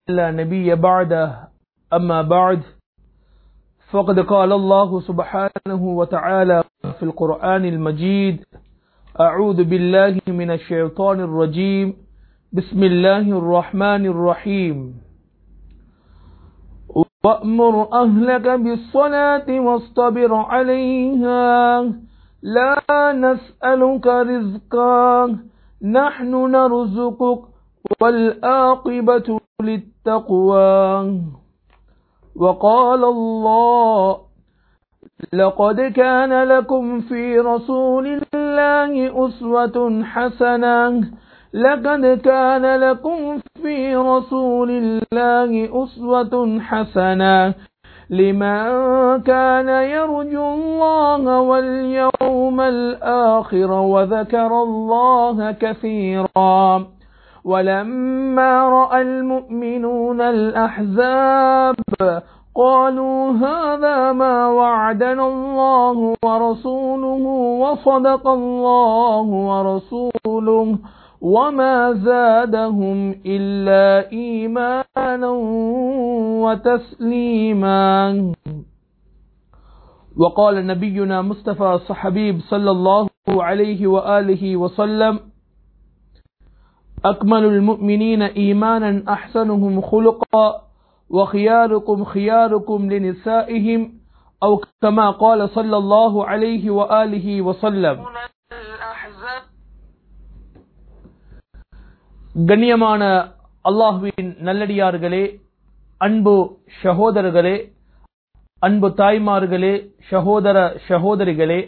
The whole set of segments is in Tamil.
لا نبي بعده أما بعد فقد قال الله سبحانه وتعالى في القرآن المجيد أعوذ بالله من الشيطان الرجيم بسم الله الرحمن الرحيم وأمر أهلك بالصلاة واصطبر عليها لا نسألك رزقا نحن نرزقك والآقبة للتقوى وقال الله لقد كان لكم في رسول الله أسوة حسنة لقد كان لكم في رسول الله أسوة حسنة لمن كان يرجو الله واليوم الآخر وذكر الله كثيرا ولما رأى المؤمنون الأحزاب قالوا هذا ما وعدنا الله ورسوله وصدق الله ورسوله وما زادهم إلا إيمانا وتسليما وقال نبينا مصطفى الصحبيب صلى الله عليه وآله وسلم أكمل المؤمنين إيمانا أحسنهم خلقا وخياركم خياركم لنسائهم أو كما قال صلى الله عليه وآله وسلم கண்ணியமான அல்லாஹுவின் நல்லடியார்களே அன்பு சகோதரர்களே அன்பு தாய்மார்களே சகோதர சகோதரிகளே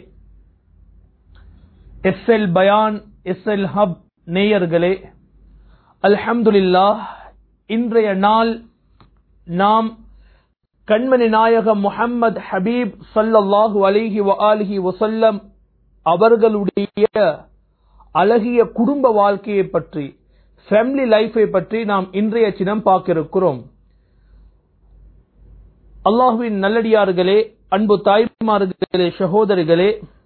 S L Bayan S L hub நேயர்களே அல்ஹம்துலில்லா இன்றைய நாள் நாம் கண்மணி நாயகம் முஹம்மது ஹபீப் சல்லல்லாஹு அலிஹி வஆலிஹி வசல்லம் அவர்களுடைய அழகிய குடும்ப வாழ்க்கையை பற்றி ஃபேமிலி லைஃபை பற்றி நாம் இன்றைய தினம் பார்க்க இருக்கிறோம் அல்லாஹுவின் நல்லடியார்களே அன்பு தாய்மார்களே சகோதரிகளே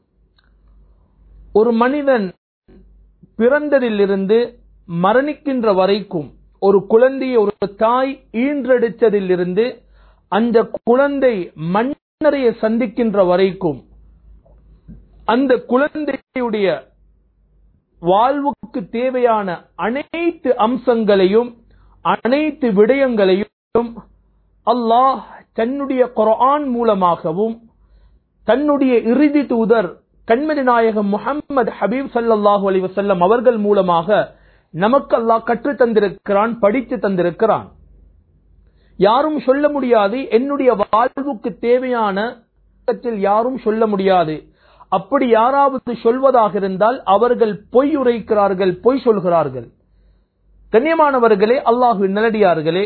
ஒரு மனிதன் பிறந்ததிலிருந்து மரணிக்கின்ற வரைக்கும் ஒரு குழந்தையை ஒரு தாய் ஈன்றெடுத்ததிலிருந்து அந்த குழந்தை மன்னரையை சந்திக்கின்ற வரைக்கும் அந்த குழந்தையுடைய வாழ்வுக்கு தேவையான அனைத்து அம்சங்களையும் அனைத்து விடயங்களையும் அல்லாஹ் தன்னுடைய குரான் மூலமாகவும் தன்னுடைய இறுதி தூதர் கண்மணி நாயகம் முகமது ஹபீப் சல்லாஹூ அலி வசல்லம் அவர்கள் மூலமாக நமக்கு அல்லாஹ் கற்று தந்திருக்கிறான் படித்து தந்திருக்கிறான் யாரும் சொல்ல முடியாது என்னுடைய வாழ்வுக்கு தேவையான யாரும் சொல்ல முடியாது அப்படி யாராவது சொல்வதாக இருந்தால் அவர்கள் பொய் உரைக்கிறார்கள் பொய் சொல்கிறார்கள் கண்ணியமானவர்களே அல்லாஹு நல்லடியார்களே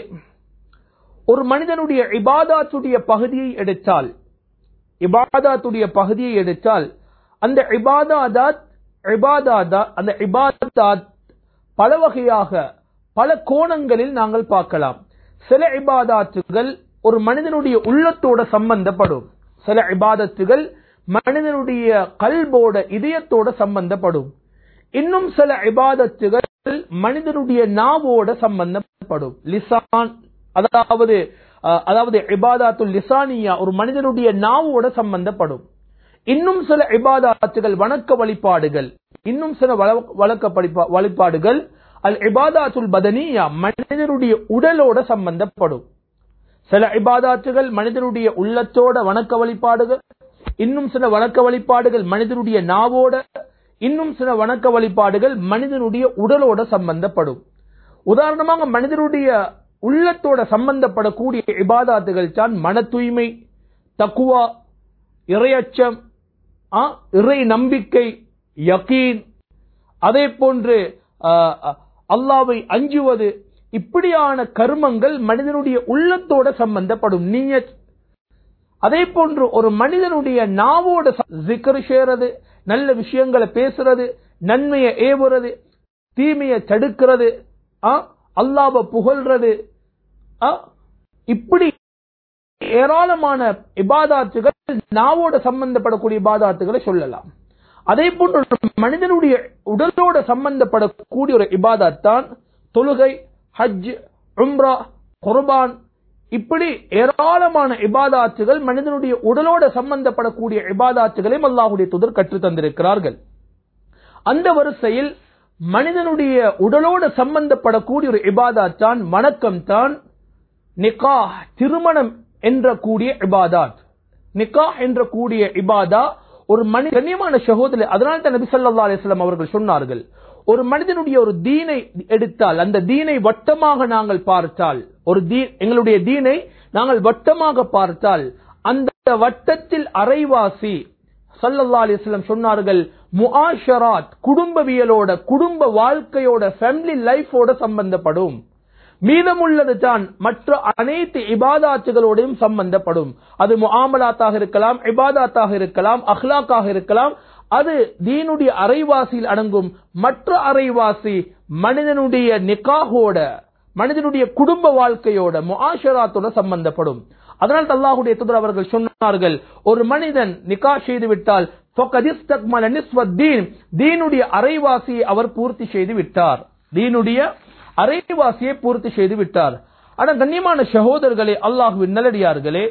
ஒரு மனிதனுடைய இபாதாத்துடைய பகுதியை எடுத்தால் இபாதாத்துடைய பகுதியை எடுத்தால் அந்த இபாதாதாத் இபாதாதா அந்த இபாதாத் பல வகையாக பல கோணங்களில் நாங்கள் பார்க்கலாம் சில இபாதாத்துகள் ஒரு மனிதனுடைய உள்ளத்தோட சம்பந்தப்படும் சில இபாதத்துகள் மனிதனுடைய கல்போட இதயத்தோட சம்பந்தப்படும் இன்னும் சில இபாதத்துகள் மனிதனுடைய நாவோட சம்பந்தப்படும் லிசான் அதாவது அதாவது இபாதாத்துல் லிசானியா ஒரு மனிதனுடைய நாவோட சம்பந்தப்படும் இன்னும் சில இபாதாத்துகள் வணக்க வழிபாடுகள் இன்னும் சில வழக்க வழிபாடுகள் அல் இபாதாத்துல் பதனியா மனிதனுடைய உடலோட சம்பந்தப்படும் சில இபாதாத்துகள் மனிதனுடைய உள்ளத்தோட வணக்க வழிபாடுகள் இன்னும் சில வணக்க வழிபாடுகள் மனிதனுடைய நாவோட இன்னும் சில வணக்க வழிபாடுகள் மனிதனுடைய உடலோட சம்பந்தப்படும் உதாரணமாக மனிதனுடைய உள்ளத்தோட சம்பந்தப்படக்கூடிய இபாதாத்துகள் தான் மன தூய்மை தக்குவா இறையச்சம் இறை நம்பிக்கை யக்கீன் அதே போன்று அல்லாவை அஞ்சுவது இப்படியான கர்மங்கள் மனிதனுடைய உள்ளத்தோட சம்பந்தப்படும் நீய அதே போன்று ஒரு மனிதனுடைய நாவோட ஜிக்கர் செய்யறது நல்ல விஷயங்களை பேசுறது நன்மையை ஏவுறது தீமையை தடுக்கிறது அல்லாவை புகழ்றது இப்படி ஏராளமான இபாதாத்துகள் நாவோட சம்பந்தப்படக்கூடிய இபாதாத்துகளை சொல்லலாம் அதே போன்று ஒரு மனிதனுடைய உடலோட சம்பந்தப்படக்கூடிய ஒரு இபாதத் தான் தொழுகை ஹஜ் உம்ரா குர்பான் இப்படி ஏராளமான இபாதாத்துகள் மனிதனுடைய உடலோட சம்பந்தப்படக்கூடிய இபாதாத்துகளையும் அல்லாஹுடைய தூதர் கற்றுத் தந்திருக்கிறார்கள் அந்த வரிசையில் மனிதனுடைய உடலோடு சம்பந்தப்படக்கூடிய ஒரு இபாதாத் தான் வணக்கம் தான் நிகா திருமணம் என்ற கூடிய இபாதாத் நிகா என்ற கூடிய இபாதா ஒரு மனித கண்ணியமான சகோதரர் அதனால தான் நபி ஸல்லல்லாஹு அலைஹி வஸல்லம் அவர்கள் சொன்னார்கள் ஒரு மனிதனுடைய ஒரு தீனை எடுத்தால் அந்த தீனை வட்டமாக நாங்கள் பார்த்தால் ஒரு தீ எங்களுடைய தீனை நாங்கள் வட்டமாக பார்த்தால் அந்த வட்டத்தில் அரைவாசி சல்லல்லா அலிஸ்லம் சொன்னார்கள் முஆஷராத் குடும்பவியலோட குடும்ப வாழ்க்கையோட ஃபேமிலி லைஃபோட சம்பந்தப்படும் மீதமுள்ளது தான் மற்ற அனைத்து இபாதாத்துகளோடையும் சம்பந்தப்படும் அது முஆமலாத்தாக இருக்கலாம் இபாதாத்தாக இருக்கலாம் அஹ்லாக்காக இருக்கலாம் அது தீனுடைய அரைவாசியில் அடங்கும் மற்ற அரைவாசி மனிதனுடைய நிக்காகோட மனிதனுடைய குடும்ப வாழ்க்கையோட முஆஷராத்தோட சம்பந்தப்படும் அதனால் அல்லாஹுடைய தூதர் அவர்கள் சொன்னார்கள் ஒரு மனிதன் நிக்கா செய்து விட்டால் தீனுடைய அரைவாசியை அவர் பூர்த்தி செய்து விட்டார் தீனுடைய அரைவாசியை பூர்த்தி செய்து விட்டார் ஆனா கண்ணியமான சகோதரர்களே அல்லாஹுவின் நல்லடியார்களே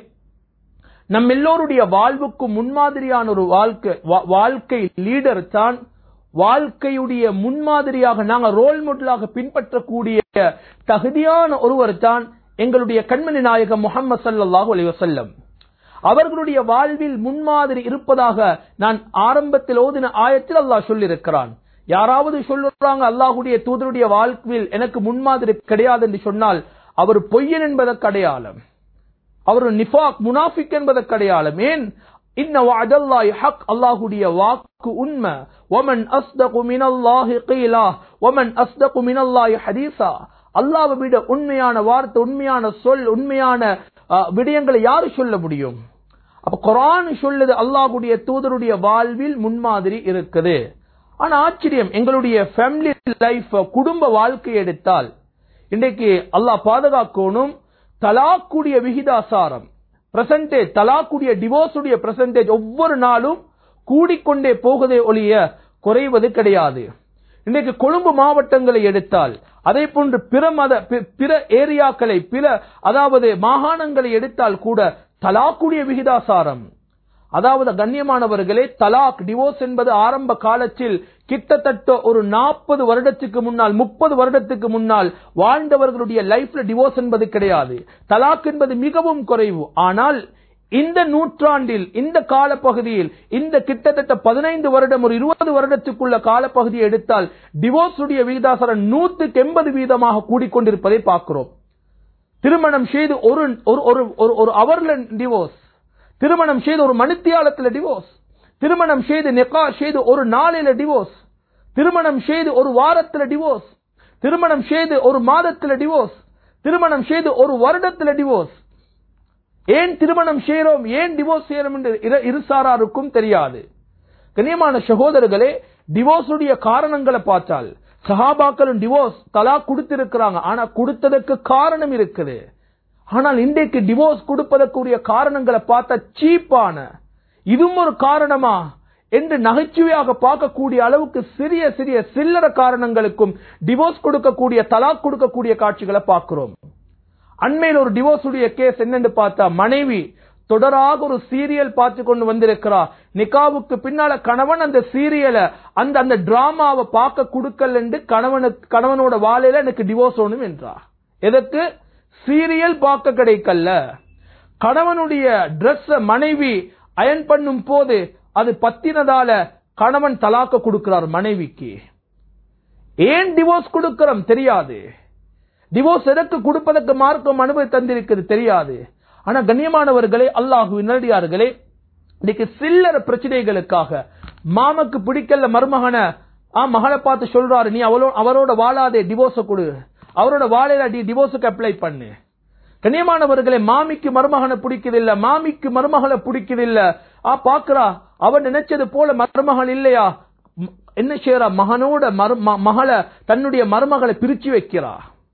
நம் எல்லோருடைய வாழ்வுக்கு முன்மாதிரியான ஒரு வாழ்க்கை வாழ்க்கை லீடர் தான் வாழ்க்கையுடைய முன்மாதிரியாக நாங்கள் ரோல் மாடலாக பின்பற்றக்கூடிய தகுதியான ஒருவர் தான் எங்களுடைய கண்மணி நாயகம் முகமது சல்லாஹூ அலி வசல்லம் அவர்களுடைய வாழ்வில் முன்மாதிரி இருப்பதாக நான் ஆரம்பத்தில் ஓதின ஆயத்தில் அல்லாஹ் சொல்லியிருக்கிறான் யாராவது சொல்லுறாங்க அல்லாஹுடைய தூதருடைய வாழ்வில் எனக்கு முன்மாதிரி கிடையாது என்று சொன்னால் அவர் பொய்யன் என்பதற்கு அடையாளம் அவர் நிஃபாக் முனாஃபிக் என்பதற்கு அடையாளம் ஏன் இன்ன வஅதல்லாஹி ஹக் அல்லாஹ்வுடைய வாக்கு உண்மை வமன் அஸ்தகு மினல்லாஹி கீலா வமன் அஸ்தகு மினல்லாஹி ஹதீஸா அல்லாஹ்வை விட உண்மையான வார்த்தை உண்மையான சொல் உண்மையான விடயங்களை யாரு சொல்ல முடியும் அப்ப குரான் சொல்லுது அல்லாஹ்வுடைய தூதருடைய வாழ்வில் முன்மாதிரி இருக்குது ஆனா ஆச்சரியம் எங்களுடைய ஃபேமிலி லைஃப் குடும்ப வாழ்க்கை எடுத்தால் இன்றைக்கு அல்லாஹ் பாதுகாக்கணும் தலாக்குடைய விகிதாசாரம் பிரசன்டேஜ் தலாக்குடைய டிவோர்ஸுடைய பிரசன்டேஜ் ஒவ்வொரு நாளும் கூடிக்கொண்டே போகதே ஒழிய குறைவது கிடையாது இன்றைக்கு கொழும்பு மாவட்டங்களை எடுத்தால் அதே போன்று பிற மத பிற ஏரியாக்களை பிற அதாவது மாகாணங்களை எடுத்தால் கூட தலாக்குடைய விகிதாசாரம் அதாவது கண்ணியமானவர்களே தலாக் டிவோர்ஸ் என்பது ஆரம்ப காலத்தில் கிட்டத்தட்ட ஒரு நாற்பது வருடத்துக்கு முன்னால் முப்பது வருடத்துக்கு முன்னால் வாழ்ந்தவர்களுடைய லைஃப்ல டிவோர்ஸ் என்பது கிடையாது தலாக் என்பது மிகவும் குறைவு ஆனால் இந்த நூற்றாண்டில் இந்த காலப்பகுதியில் இந்த கிட்டத்தட்ட பதினைந்து வருடம் ஒரு இருபது வருடத்துக்குள்ள காலப்பகுதியை எடுத்தால் டிவோர்ஸ் உடைய விகிதாசாரம் நூத்துக்கு எண்பது வீதமாக கூடிக்கொண்டிருப்பதை பார்க்கிறோம் திருமணம் செய்து ஒரு ஒரு ஒரு அவர்ல டிவோர்ஸ் திருமணம் செய்து ஒரு மணித்தியாலத்தில் டிவோர்ஸ் திருமணம் செய்து நெக்கா செய்து ஒரு நாளில டிவோர்ஸ் திருமணம் செய்து ஒரு வாரத்தில் டிவோர்ஸ் திருமணம் செய்து ஒரு மாதத்தில் டிவோர்ஸ் திருமணம் செய்து ஒரு வருடத்தில் டிவோர்ஸ் ஏன் திருமணம் செய்யறோம் ஏன் டிவோர்ஸ் செய்யறோம் என்று இருசாராருக்கும் தெரியாது கண்ணியமான சகோதரர்களே டிவோர்ஸுடைய காரணங்களை பார்த்தால் சஹாபாக்களும் டிவோர்ஸ் தலா கொடுத்திருக்கிறாங்க ஆனா கொடுத்ததற்கு காரணம் இருக்குது ஆனால் இன்றைக்கு டிவோர்ஸ் கொடுப்பதற்குரிய காரணங்களை பார்த்தா சீப்பான இதுவும் ஒரு காரணமா என்று நகைச்சுவையாக பார்க்கக்கூடிய அளவுக்கு சிறிய சிறிய சில்லற காரணங்களுக்கும் டிவோர்ஸ் கொடுக்கக்கூடிய தலாக் கொடுக்கக்கூடிய காட்சிகளை பார்க்கிறோம் அண்மையில் ஒரு டிவோர்ஸ் உடைய கேஸ் என்னன்னு பார்த்தா மனைவி தொடராக ஒரு சீரியல் பார்த்து கொண்டு வந்திருக்கிறா நிக்காவுக்கு பின்னால கணவன் அந்த சீரியலை அந்த அந்த டிராமாவை பார்க்க கொடுக்கல என்று கணவனுக்கு கணவனோட வாழையில எனக்கு டிவோர்ஸ் ஒண்ணும் என்றா எதற்கு சீரியல் பார்க்க கிடைக்கல கணவனுடைய டிரெஸ் மனைவி அயன் பண்ணும் போது அது பத்தினதால கணவன் தலாக்க கொடுக்கிறார் மனைவிக்கு ஏன் டிவோர்ஸ் கொடுக்கிறோம் தெரியாது டிவோர்ஸ் எதற்கு கொடுப்பதற்கு மார்க்கம் அனுமதி தந்திருக்கிறது தெரியாது ஆனா கண்ணியமானவர்களே அல்லாஹு நல்லடியார்களே இன்னைக்கு சில்லற பிரச்சனைகளுக்காக மாமக்கு பிடிக்கல மருமகனை ஆ மகளை பார்த்து சொல்றாரு நீ அவளோ அவரோட வாழாதே டிவோர்ஸ கொடு அவரோட வாழையில டிவோர்ஸுக்கு அப்ளை பண்ணு கண்ணியமானவர்களே மாமிக்கு மருமகனை பிடிக்குதில்ல மாமிக்கு மருமகளை பிடிக்குதில்ல ஆ பாக்குறா அவன் நினைச்சது போல மருமகள் இல்லையா என்ன செய்யறா மகனோட மகளை தன்னுடைய மருமகளை பிரிச்சு வைக்கிறா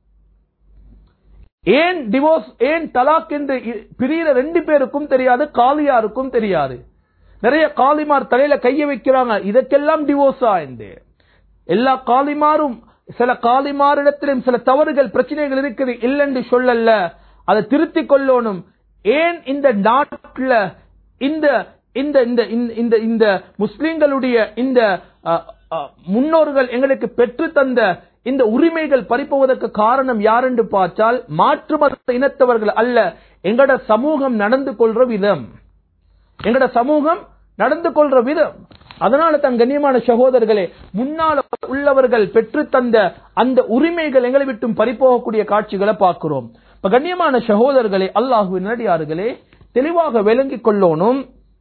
ஏன் டிவோர்ஸ் ஏன் தலாக் என்று பிரியிற ரெண்டு பேருக்கும் தெரியாது காலியாருக்கும் தெரியாது நிறைய காலிமார் தலையில கைய வைக்கிறாங்க இதற்கெல்லாம் டிவோர்ஸா என்று எல்லா காலிமாரும் சில காலிமாரிடத்திலும் சில தவறுகள் பிரச்சனைகள் இருக்குது இல்லைன்னு சொல்லல அதை திருத்திக் கொள்ளணும் ஏன் இந்த நாட்டுல இந்த இந்த இந்த இந்த- இந்த இந்த முஸ்லிம்களுடைய இந்த அஹ், அஹ், முன்னோர்கள் எங்களுக்கு பெற்று தந்த இந்த உரிமைகள் பறிப்பதற்கு காரணம் யார் என்று பார்த்தால் மாற்று மத இனத்தவர்கள் அல்ல எங்கட சமூகம் நடந்து கொள்ற விதம் எங்கட சமூகம் நடந்து கொள்ற விதம் அதனால தன் கண்ணியமான சகோதரர்களே முன்னால் உள்ளவர்கள் பெற்று தந்த அந்த உரிமைகள் எங்களை விட்டும் பறிப்போகக்கூடிய காட்சிகளை பார்க்கிறோம் இப்ப கண்ணியமான சகோதரர்களே அல்லாஹுவின் நடிகார்களே தெளிவாக விளங்கிக் கொள்ளணும்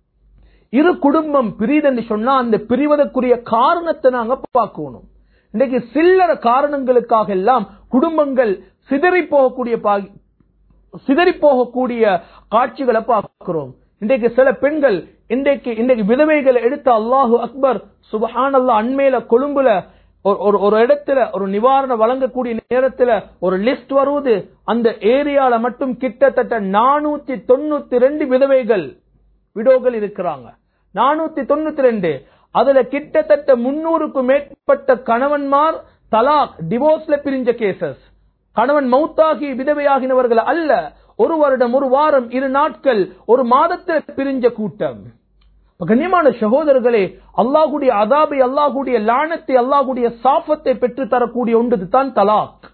இரு குடும்பம் பிரிதென்று சொன்னா அந்த பிரிவதற்குரிய காரணத்தை நாங்க பார்க்கணும் இன்னைக்கு சில்லற காரணங்களுக்காக எல்லாம் குடும்பங்கள் சிதறி போகக்கூடிய பா- சிதறி போகக்கூடிய காட்சிகளை பார்க்கிறோம் இன்றைக்கு சில பெண்கள் இன்றைக்கு இன்றைக்கு விதவைகளை எடுத்து அல்லாஹு அக்பர் சுபஹான் அல்லாஹ் அண்மையில கொழும்புல ஒரு- ஒரு ஒரு இடத்துல ஒரு நிவாரணம் வழங்கக்கூடிய நேரத்துல ஒரு லிஸ்ட் வருவது அந்த ஏரியால மட்டும் கிட்டத்தட்ட நானூத்தி தொண்ணூத்தி ரெண்டு விதவைகள் விடோகள் இருக்கிறாங்க நானூத்தி தொண்ணூத்தி ரெண்டு அதுல கிட்டத்தட்ட முன்னூறுக்கும் மேற்பட்ட கணவன்மார் தலாக் டிவோர்ஸ்ல பிரிஞ்ச கேசஸ் கணவன் மௌத்தாகி விதவையாகினவர்கள் அல்ல ஒரு வருடம் ஒரு வாரம் இரு நாட்கள் ஒரு மாதத்தில் பிரிஞ்ச கூட்டம் இப்ப கண்ணியமான சகோதரர்களே அல்லாஹுடைய அதாபை அல்லாஹுடைய லானத்தை அல்லாஹுடைய சாபத்தை பெற்று தரக்கூடிய ஒன்று தான் தலாக்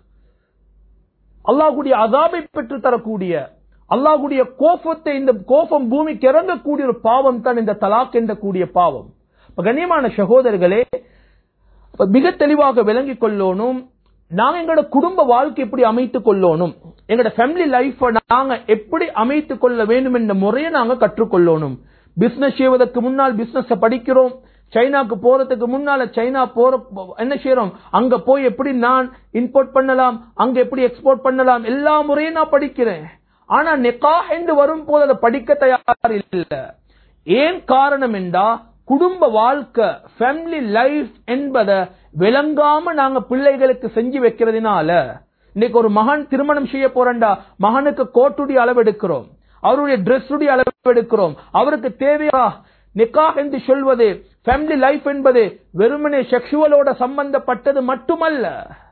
அல்லாஹுடைய அதாபை பெற்று தரக்கூடிய அல்லாஹுடைய கோபத்தை இந்த கோபம் பூமிக்கு இறங்கக்கூடிய ஒரு பாவம் தான் இந்த தலாக் என்ற கூடிய பாவம் இப்ப கண்ணியமான சகோதரர்களே அப்ப மிக தெளிவாக விளங்கிக் கொள்ளணும் நாங்க எங்களோட குடும்ப வாழ்க்கை எப்படி அமைத்துக் கொள்ளணும் எங்களோட ஃபேமிலி லைஃப் நாங்க எப்படி அமைத்துக் கொள்ள வேண்டும் என்ற முறையை நாங்க கற்றுக்கொள்ளணும் பிசினஸ் செய்வதற்கு முன்னால் பிசினஸ் படிக்கிறோம் சைனாக்கு போறதுக்கு முன்னால சைனா போற என்ன செய்யறோம் அங்க போய் எப்படி நான் இம்போர்ட் பண்ணலாம் அங்க எப்படி எக்ஸ்போர்ட் பண்ணலாம் எல்லா முறையும் நான் படிக்கிறேன் ஆனா நெக்கா என்று வரும் போது அதை படிக்க தயார் இல்ல ஏன் காரணம் என்றா குடும்ப வாழ்க்கை ஃபேமிலி லைஃப் என்பதை விளங்காம நாங்க பிள்ளைகளுக்கு செஞ்சு வைக்கிறதுனால இன்னைக்கு ஒரு மகன் திருமணம் செய்ய போறண்டா மகனுக்கு கோட்டுடைய அளவு எடுக்கிறோம் அவருடைய டிரெஸ்ஸுடைய அளவு எடுக்கிறோம் அவருக்கு தேவையா நிக்காஹ் என்று சொல்வது ஃபேமிலி லைஃப் என்பது வெறுமனே செக்ஷுவலோட சம்பந்தப்பட்டது மட்டுமல்ல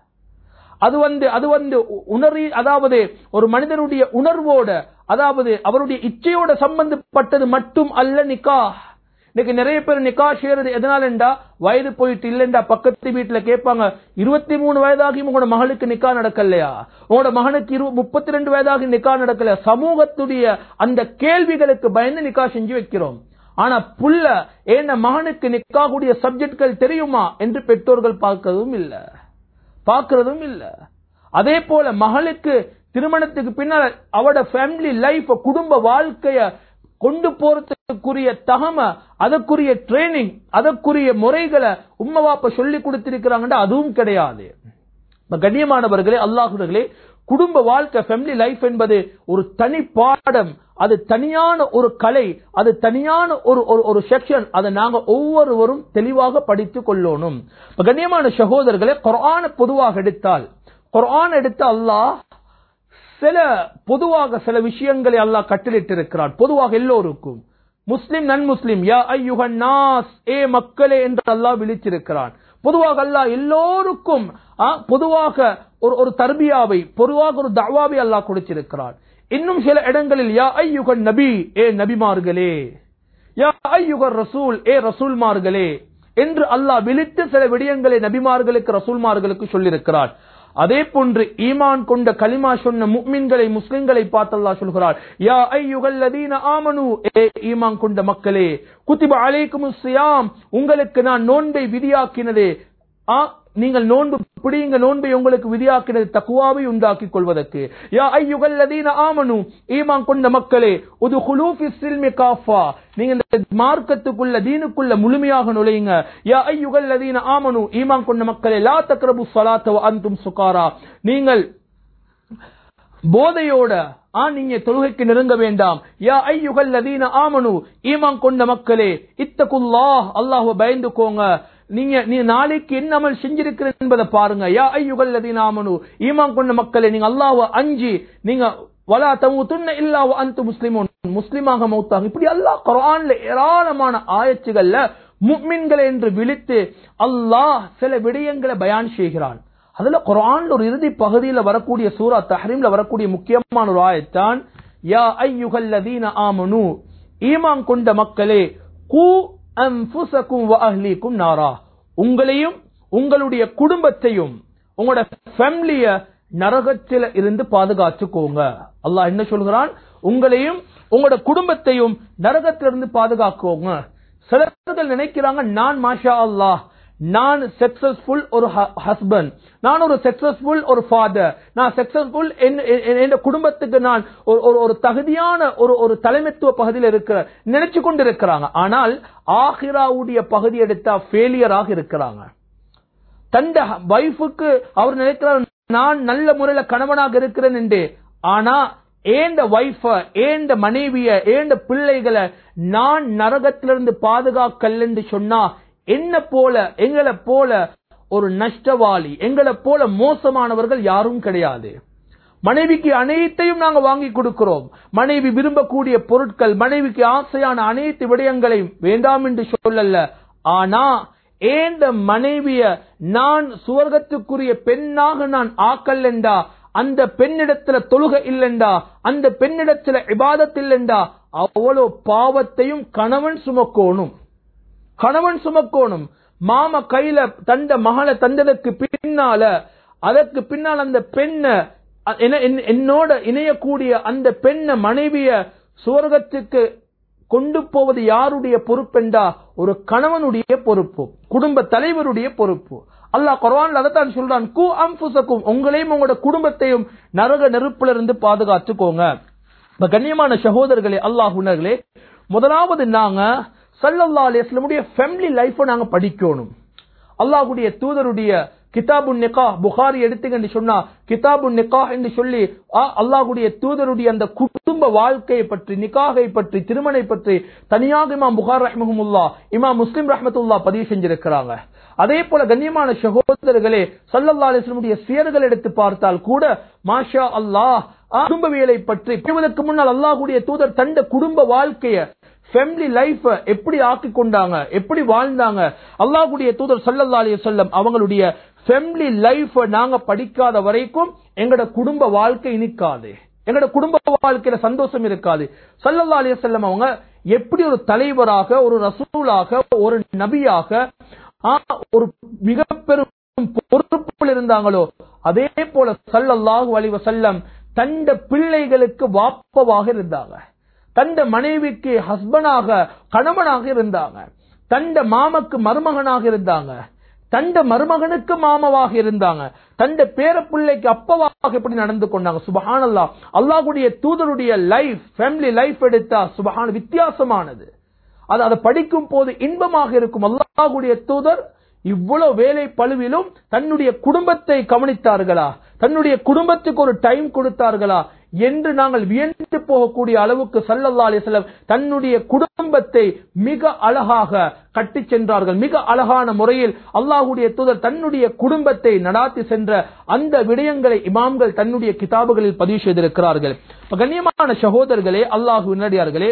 அது வந்து அது வந்து உணரி அதாவது ஒரு மனிதனுடைய உணர்வோட அதாவது அவருடைய இச்சையோட சம்பந்தப்பட்டது மட்டும் அல்ல நிக்கா இன்னைக்கு நிறைய பேர் நிக்கா செய்யறது எதனாலண்டா வயது போயிட்டு இல்லண்டா பக்கத்து வீட்டுல கேட்பாங்க இருபத்தி மூணு வயதாகியும் உங்களோட மகளுக்கு நிக்கா நடக்கலையா உங்களோட மகனுக்கு இரு முப்பத்தி ரெண்டு வயதாகி நிக்கா நடக்கல சமூகத்துடைய அந்த கேள்விகளுக்கு பயந்து நிக்கா செஞ்சு வைக்கிறோம் ஆனா புள்ள ஏன மகனுக்கு நிக்காக்கூடிய சப்ஜெக்ட்கள் தெரியுமா என்று பெற்றோர்கள் பார்க்கிறதும் இல்ல பார்க்கிறதும் இல்ல அதே போல மகளுக்கு திருமணத்துக்கு பின்னால் அவட ஃபேமிலி லைஃப் குடும்ப வாழ்க்கைய கொண்டு போறதுக்குரிய தகம அதற்குரிய ட்ரைனிங் அதற்குரிய முறைகளை உம்மா வாப்ப சொல்லி கொடுத்திருக்கிறாங்கன்னா அதுவும் கிடையாது இப்ப கண்ணியமானவர்களே அல்லாஹுர்களே குடும்ப வாழ்க்கை ஃபேமிலி லைஃப் என்பது ஒரு தனி பாடம் அது தனியான ஒரு கலை அது தனியான ஒரு ஒரு ஒரு செக்ஷன் அதை நாங்க ஒவ்வொருவரும் தெளிவாக படித்துக் கொள்ளணும் இப்ப கண்ணியமான சகோதரர்களே குர்ஆனை பொதுவாக எடுத்தால் குர்ஆன் எடுத்து அல்லாஹ் சில பொதுவாக சில விஷயங்களை அல்லாஹ் கட்டளிட்டு இருக்கிறான் பொதுவாக எல்லோருக்கும் முஸ்லிம் நன் முஸ்லிம் யா ஐயுகன் நாஸ் ஏ மக்களே என்று அல்லாஹ் விழிச்சிருக்கிறான் பொதுவாக அல்லாஹ் எல்லோருக்கும் ஆ, பொதுவாக ஒரு ஒரு தர்பியாவை பொதுவாக ஒரு தவாவை அல்லாஹ் கொடுத்திருக்கிறான் இன்னும் சில இடங்களில் யா ஐயுகன் நபி ஏ நபிமார்களே யா ஐயுகர் ரசூல் ஏ ரசூல்மார்களே என்று அல்லாஹ் விழித்து சில விடயங்களை நபிமார்களுக்கு ரசூல்மார்களுக்கு சொல்லியிருக்கிறார் அதே போன்று ஈமான் கொண்ட கலிமா சொன்ன முக்மின்களை முஸ்லிம்களை பார்த்து அல்லாஹ் சொல்கிறார் யா ஐயுகல்லதீன ஆமனு ஏ ஈமான் கொண்ட மக்களே குத்திப அலைக்கும் சியாம் உங்களுக்கு நான் நோன்பை விதியாக்கினதே ஆ நீங்கள் நோன்பு பிடிங்க நோன்பை உங்களுக்கு விதியாக்கினது தக்குவாவை உண்டாக்கிக் கொள்வதற்கு யா ஐயுகல்லதீன ஆமனு ஈமான் கொண்ட மக்களே உது ஹுலூஃபி சில்மி காஃபா நீங்க இந்த மார்க்கத்துக்குள்ள தீனுக்குள்ள முழுமையாக நுழையுங்க யா ஐயுகல்லதீன ஆமனு ஈமான் கொண்ட மக்களே லா தக்ரபு ஸலாத்த வ அன்தும் சுகாரா நீங்கள் போதையோட ஆ நீங்க தொழுகைக்கு நெருங்க வேண்டாம் யா ஐயுகல் லதீன ஆமனு ஈமான் கொண்ட மக்களே இத்தகுல்லாஹ் அல்லாஹ்வை பயந்துக்கோங்க நீங்க நீ நாளைக்கு என்ன அமல் செஞ்சிருக்கிறேன் என்பதை பாருங்க யா ஐயுகல் லதீன ஆமனு ஈமான் கொண்ட மக்களே நீங்க அல்லாஹ்வை அஞ்சி நீங்க வலா தமுத்துன்ன இல்லா வ அன்து முஸ்லிமூன் முஸ்லிமாக மௌத்தாக இப்படி அல்லாஹ் குர்ஆன்ல ஏராளமான ஆயத்துகள்ல முஃமின்களை என்று விழித்து அல்லாஹ் சில விடயங்களை பயான் செய்கிறான் அதுல குர்ஆன்ல ஒரு இறுதி பகுதியில் வரக்கூடிய சூரா தஹ்ரீம்ல வரக்கூடிய முக்கியமான ஒரு ஆயத்தான் யா ஐயுகல்லதீன ஆமனு ஈமான் கொண்ட மக்களே கூ அன்ஃபுஸக்கும் வ அஹ்லீக்கும் நாரா உங்களையும் உங்களுடைய குடும்பத்தையும் உங்களோட ஃபேமிலிய நரகத்தில இருந்து பாதுகாத்துக்கோங்க அல்லாஹ் என்ன சொல்கிறான் உங்களையும் உங்களோட குடும்பத்தையும் நரகத்திலிருந்து பாதுகாக்கோங்க சிலர்கள் நினைக்கிறாங்க நான் மாஷா அல்லாஹ் நான் சக்சஸ்ஃபுல் ஒரு ஹஸ்பண்ட் நான் ஒரு சக்சஸ்ஃபுல் ஒரு ஃபாதர் நான் சக்சஸ்ஃபுல் என் குடும்பத்துக்கு நான் ஒரு ஒரு- ஒரு தகுதியான ஒரு ஒரு தலைமைத்துவ பகுதியில் இருக்கிற நினைச்சு கொண்டு இருக்கிறாங்க ஆனால் ஆஹிராவுடைய பகுதி எடுத்தா ஃபெயிலியராக இருக்கிறாங்க தந்த வைஃபுக்கு அவர் நினைக்கிறார் நான் நல்ல முறையில கணவனாக இருக்கிறேன் என்று ஆனா ஏண்ட வைஃப ஏண்ட மனைவிய ஏண்ட பிள்ளைகளை நான் நரகத்திலிருந்து பாதுகாக்கல் என்று சொன்னா என்ன போல எங்களை போல ஒரு நஷ்டவாளி எங்களை போல மோசமானவர்கள் யாரும் கிடையாது மனைவிக்கு அனைத்தையும் நாங்க வாங்கி கொடுக்கிறோம் மனைவி விரும்பக்கூடிய பொருட்கள் மனைவிக்கு ஆசையான அனைத்து விடயங்களையும் வேண்டாம் என்று சொல்லல ஆனா ஏந்த மனைவிய நான் சுவர்க்கத்துக்குரிய பெண்ணாக நான் ஆக்கல் என்றா அந்த பெண்ணிடத்துல தொழுகை இல்லைண்டா அந்த பெண்ணிடத்துல இபாதத் இல்லைண்டா அவ்வளவு பாவத்தையும் கணவன் சுமக்கோணும் கணவன் சுமக்கோணும் மாம கையில தந்த மகளை தந்ததற்கு பின்னால அதற்கு பின்னால் அந்த பெண்ண அ- என்ன- என்- என்னோட இணையக்கூடிய அந்த பெண்ண மனைவிய சுவர்க்கத்துக்கு கொண்டு போவது யாருடைய பொறுப்பெண்டா ஒரு கணவனுடைய பொறுப்பு குடும்ப தலைவருடைய பொறுப்பு அல்லாஹ் குர்ஆன்ல அதைத்தான் சொல்றான் கு அம்புசக்கும் உங்களையும் உங்களோட குடும்பத்தையும் நரக நெருப்புல இருந்து பாதுகாத்துக்கோங்க இப்ப கண்ணியமான சகோதரர்களே அல்லாஹ் உணர்களே முதலாவது நாங்க சல்லல்லா அலிஸ்லமுடைய ஃபேமிலி லைஃப் நாங்க படிக்கணும் அல்லாஹ்வுடைய தூதருடைய கிதாபு நிகா புகாரி எடுத்துக்கன்னு சொன்னா கிதாபு நிகா என்று சொல்லி ஆ, அல்லாஹ்வுடைய தூதருடைய அந்த குடும்ப வாழ்க்கையை பற்றி நிகாகை பற்றி திருமணை பற்றி தனியாக இமாம் புகார் ரஹ்மஹமுல்லா இமாம் முஸ்லிம் ரஹ்மத்துல்லா பதிவு செஞ்சிருக்கிறாங்க அதே போல கண்ணியமான சகோதரர்களே சல்லல்லா அலிஸ்லமுடைய சியர்கள் எடுத்து பார்த்தால் கூட மாஷா அல்லாஹ் ஆ, குடும்பவியலை பற்றி பிரிவதற்கு முன்னால் அல்லாஹ்வுடைய தூதர் தந்த குடும்ப வாழ்க்கைய ஃபேமிலி லைஃப் எப்படி ஆக்கி கொண்டாங்க எப்படி வாழ்ந்தாங்க அல்லாஹ்வுடைய தூதர் ஸல்லல்லாஹு அலைஹி வஸல்லம் அவங்களுடைய ஃபேமிலி லைஃப் நாங்க படிக்காத வரைக்கும் எங்கட குடும்ப வாழ்க்கை இனிக்காது எங்கட குடும்ப வாழ்க்கையில சந்தோஷம் இருக்காது ஸல்லல்லாஹு அலைஹி வஸல்லம் அவங்க எப்படி ஒரு தலைவராக ஒரு ரசூலாக ஒரு நபியாக ஆ, ஒரு மிக பெரும் பொறுப்பில் இருந்தாங்களோ அதே போல ஸல்லல்லாஹு அலைஹி வஸல்லம் தந்த பிள்ளைகளுக்கு வாப்பவாக இருந்தாங்க தந்த மனைவிக்கு ஹஸ்பண்டாக கணவனாக இருந்தாங்க தந்த மாமக்கு மருமகனாக இருந்தாங்க தந்த மருமகனுக்கு மாமாவாக இருந்தாங்க தந்த பேர பிள்ளைக்கு அப்பவாக எப்படி நடந்து கொண்டாங்க சுபஹானல்லா அல்லாஹ்வுடைய தூதருடைய லைஃப் ஃபேமிலி லைஃப் எடுத்தா சுபஹான வித்தியாசமானது அது அதை படிக்கும் போது இன்பமாக இருக்கும் அல்லாஹ்வுடைய தூதர் இவ்வளவு வேலை பழுவிலும் தன்னுடைய குடும்பத்தை கவனித்தார்களா தன்னுடைய குடும்பத்துக்கு ஒரு டைம் கொடுத்தார்களா என்று நாங்கள் வியந்து போகக்கூடிய அளவுக்கு சல்லல்லா அலிஸ்லம் தன்னுடைய குடும்பத்தை மிக அழகாக கட்டிச் சென்றார்கள் மிக அழகான முறையில் அல்லாஹ்வுடைய தூதர் தன்னுடைய குடும்பத்தை நடாத்தி சென்ற அந்த விடயங்களை இமாம்கள் தன்னுடைய கிதாபுகளில் பதிவு செய்திருக்கிறார்கள் இப்ப கண்ணியமான சகோதரர்களே அல்லாஹு நடிகார்களே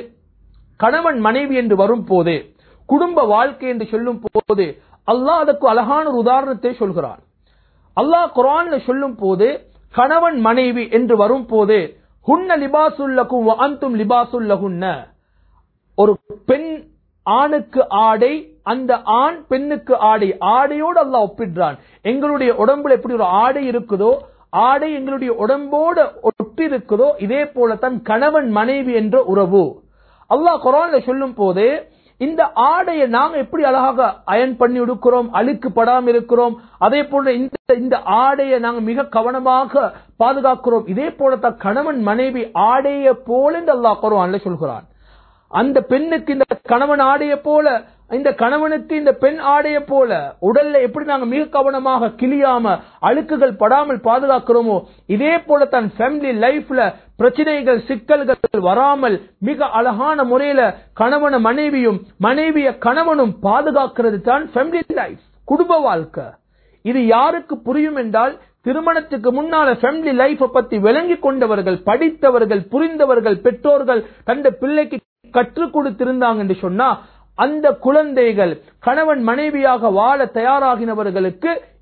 கணவன் மனைவி என்று வரும் போது குடும்ப வாழ்க்கை என்று சொல்லும் போது அல்லாஹ் அதற்கு அழகான ஒரு உதாரணத்தை சொல்கிறான் அல்லாஹ் குர்ஆன்ல சொல்லும் போது கணவன் மனைவி என்று வரும் போது ஹுன்ன லிபாசுல்லகும் அந்தும் லிபாசுல்லகுன்ன ஒரு பெண் ஆணுக்கு ஆடை அந்த ஆண் பெண்ணுக்கு ஆடை ஆடையோடு அல்லாஹ் ஒப்பிடுறான் எங்களுடைய உடம்புல எப்படி ஒரு ஆடை இருக்குதோ ஆடை எங்களுடைய உடம்போட ஒட்டி இருக்குதோ இதே போலத்தான் கணவன் மனைவி என்ற உறவு அல்லாஹ் குரான்ல சொல்லும் போது இந்த ஆடையை நாங்க எப்படி அழகாக அயன் பண்ணி எடுக்கிறோம் அழுக்கு படாம இருக்கிறோம் அதே போல இந்த இந்த ஆடையை நாங்க மிக கவனமாக பாதுகாக்கிறோம் இதே போலத்தான் கணவன் மனைவி ஆடையை போல இந்த அல்லாஹ் குரான்ல சொல்கிறான் அந்த பெண்ணுக்கு இந்த கணவன் ஆடைய போல இந்த கணவனுக்கு இந்த பெண் ஆடைய போல உடல்ல எப்படி நாங்க மிக கவனமாக கிளியாம அழுக்குகள் படாமல் பாதுகாக்கிறோமோ இதே போல தன் ஃபேமிலி லைஃப்ல பிரச்சனைகள் சிக்கல்கள் வராமல் மிக அழகான முறையில கணவன மனைவியும் மனைவிய கணவனும் பாதுகாக்கிறது தான் ஃபேமிலி லைஃப் குடும்ப வாழ்க்கை இது யாருக்கு புரியும் என்றால் திருமணத்துக்கு முன்னால ஃபேமிலி லைஃப் பத்தி விளங்கி கொண்டவர்கள் படித்தவர்கள் புரிந்தவர்கள் பெற்றோர்கள் தந்த பிள்ளைக்கு கற்றுக் கொடுத்திருந்தாங்க என்று சொன்னா அந்த குழந்தைகள் கணவன் மனைவியாக வாழ தயாராகினவர்களுக்கு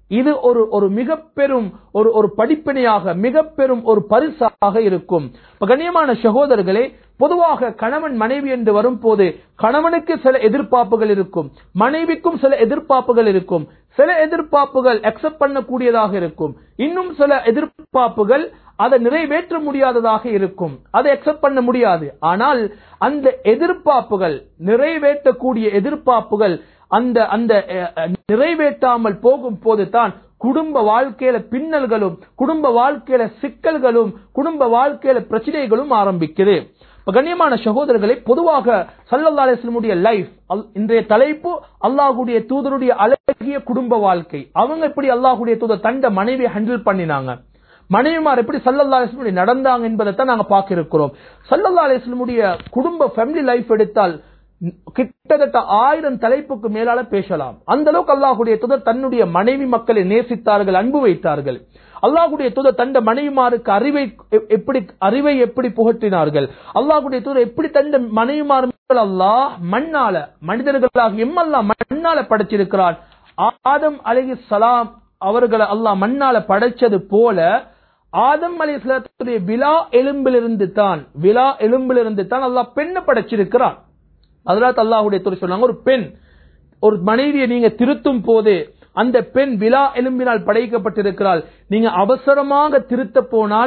இது ஒரு ஒரு மிக பெரும் ஒரு ஒரு படிப்பினையாக மிக பெரும் ஒரு பரிசாக இருக்கும் இப்ப கண்ணியமான சகோதரர்களே பொதுவாக கணவன் மனைவி என்று வரும்போது கணவனுக்கு சில எதிர்பார்ப்புகள் இருக்கும் மனைவிக்கும் சில எதிர்பார்ப்புகள் இருக்கும் சில எதிர்பார்ப்புகள் அக்செப்ட் பண்ணக்கூடியதாக இருக்கும் இன்னும் சில எதிர்பார்ப்புகள் அதை நிறைவேற்ற முடியாததாக இருக்கும் அதை அக்செப்ட் பண்ண முடியாது ஆனால் அந்த எதிர்பார்ப்புகள் நிறைவேற்றக்கூடிய எதிர்பார்ப்புகள் அந்த அந்த அஹ், அஹ், நிறைவேற்றாமல் போகும் போது தான் குடும்ப வாழ்க்கையில பின்னல்களும் குடும்ப வாழ்க்கையில சிக்கல்களும் குடும்ப வாழ்க்கையில பிரச்சனைகளும் ஆரம்பிக்குது இப்ப கண்ணியமான சகோதரர்களை பொதுவாக சல்லல்லா அலிஸ்லமுடைய லைஃப் இன்றைய தலைப்பு அல்லாஹுடைய தூதருடைய அழகிய குடும்ப வாழ்க்கை அவங்க எப்படி அல்லாஹுடைய தூதர் தண்ட மனைவியை ஹேண்டில் பண்ணினாங்க மனைவிமார் எப்படி சல்லல்லா அலிஸ்லமுடைய நடந்தாங்க என்பதை தான் நாங்க பார்க்க இருக்கிறோம் சல்லல்லா அலிஸ்லமுடைய குடும்ப ஃபேமிலி லைஃப் எடுத்தால் கிட்டத்தட்ட ஆயிரம் தலைப்புக்கு மேலால பேசலாம் அந்த அளவுக்கு அல்லாஹுடைய தூதர் தன்னுடைய மனைவி மக்களை நேசித்தார்கள் அன்பு வைத்தார்கள் அல்லாஹுடைய தூதர் தந்த மனைவிமாருக்கு அறிவை எ- எப்படி அறிவை எப்படி புகட்டினார்கள் அல்லாஹுடைய தூதர் எப்படி தந்த மனைவிமார் அல்லாஹ் மண்ணால மனிதர்களாக எம்மல்லாம் மண்ணால படைச்சிருக்கிறான் ஆதம் அலைஹி சலாம் அவர்களை அல்லாஹ் மண்ணால படைச்சது போல ஆதம் அலி இஸ்லாத்துடைய விழா எலும்பிலிருந்து தான் விழா எலும்பிலிருந்து தான் அல்லாஹ் பெண்ணை படைச்சிருக்கிறான் அதனால அல்லாஹுடைய துறை சொன்னாங்க ஒரு பெண் ஒரு மனைவியை நீங்க திருத்தும் போது அந்த பெண் விழா எலும்பினால் படைக்கப்பட்டிருக்கிறாள் நீங்க அவசரமாக திருத்த போனால்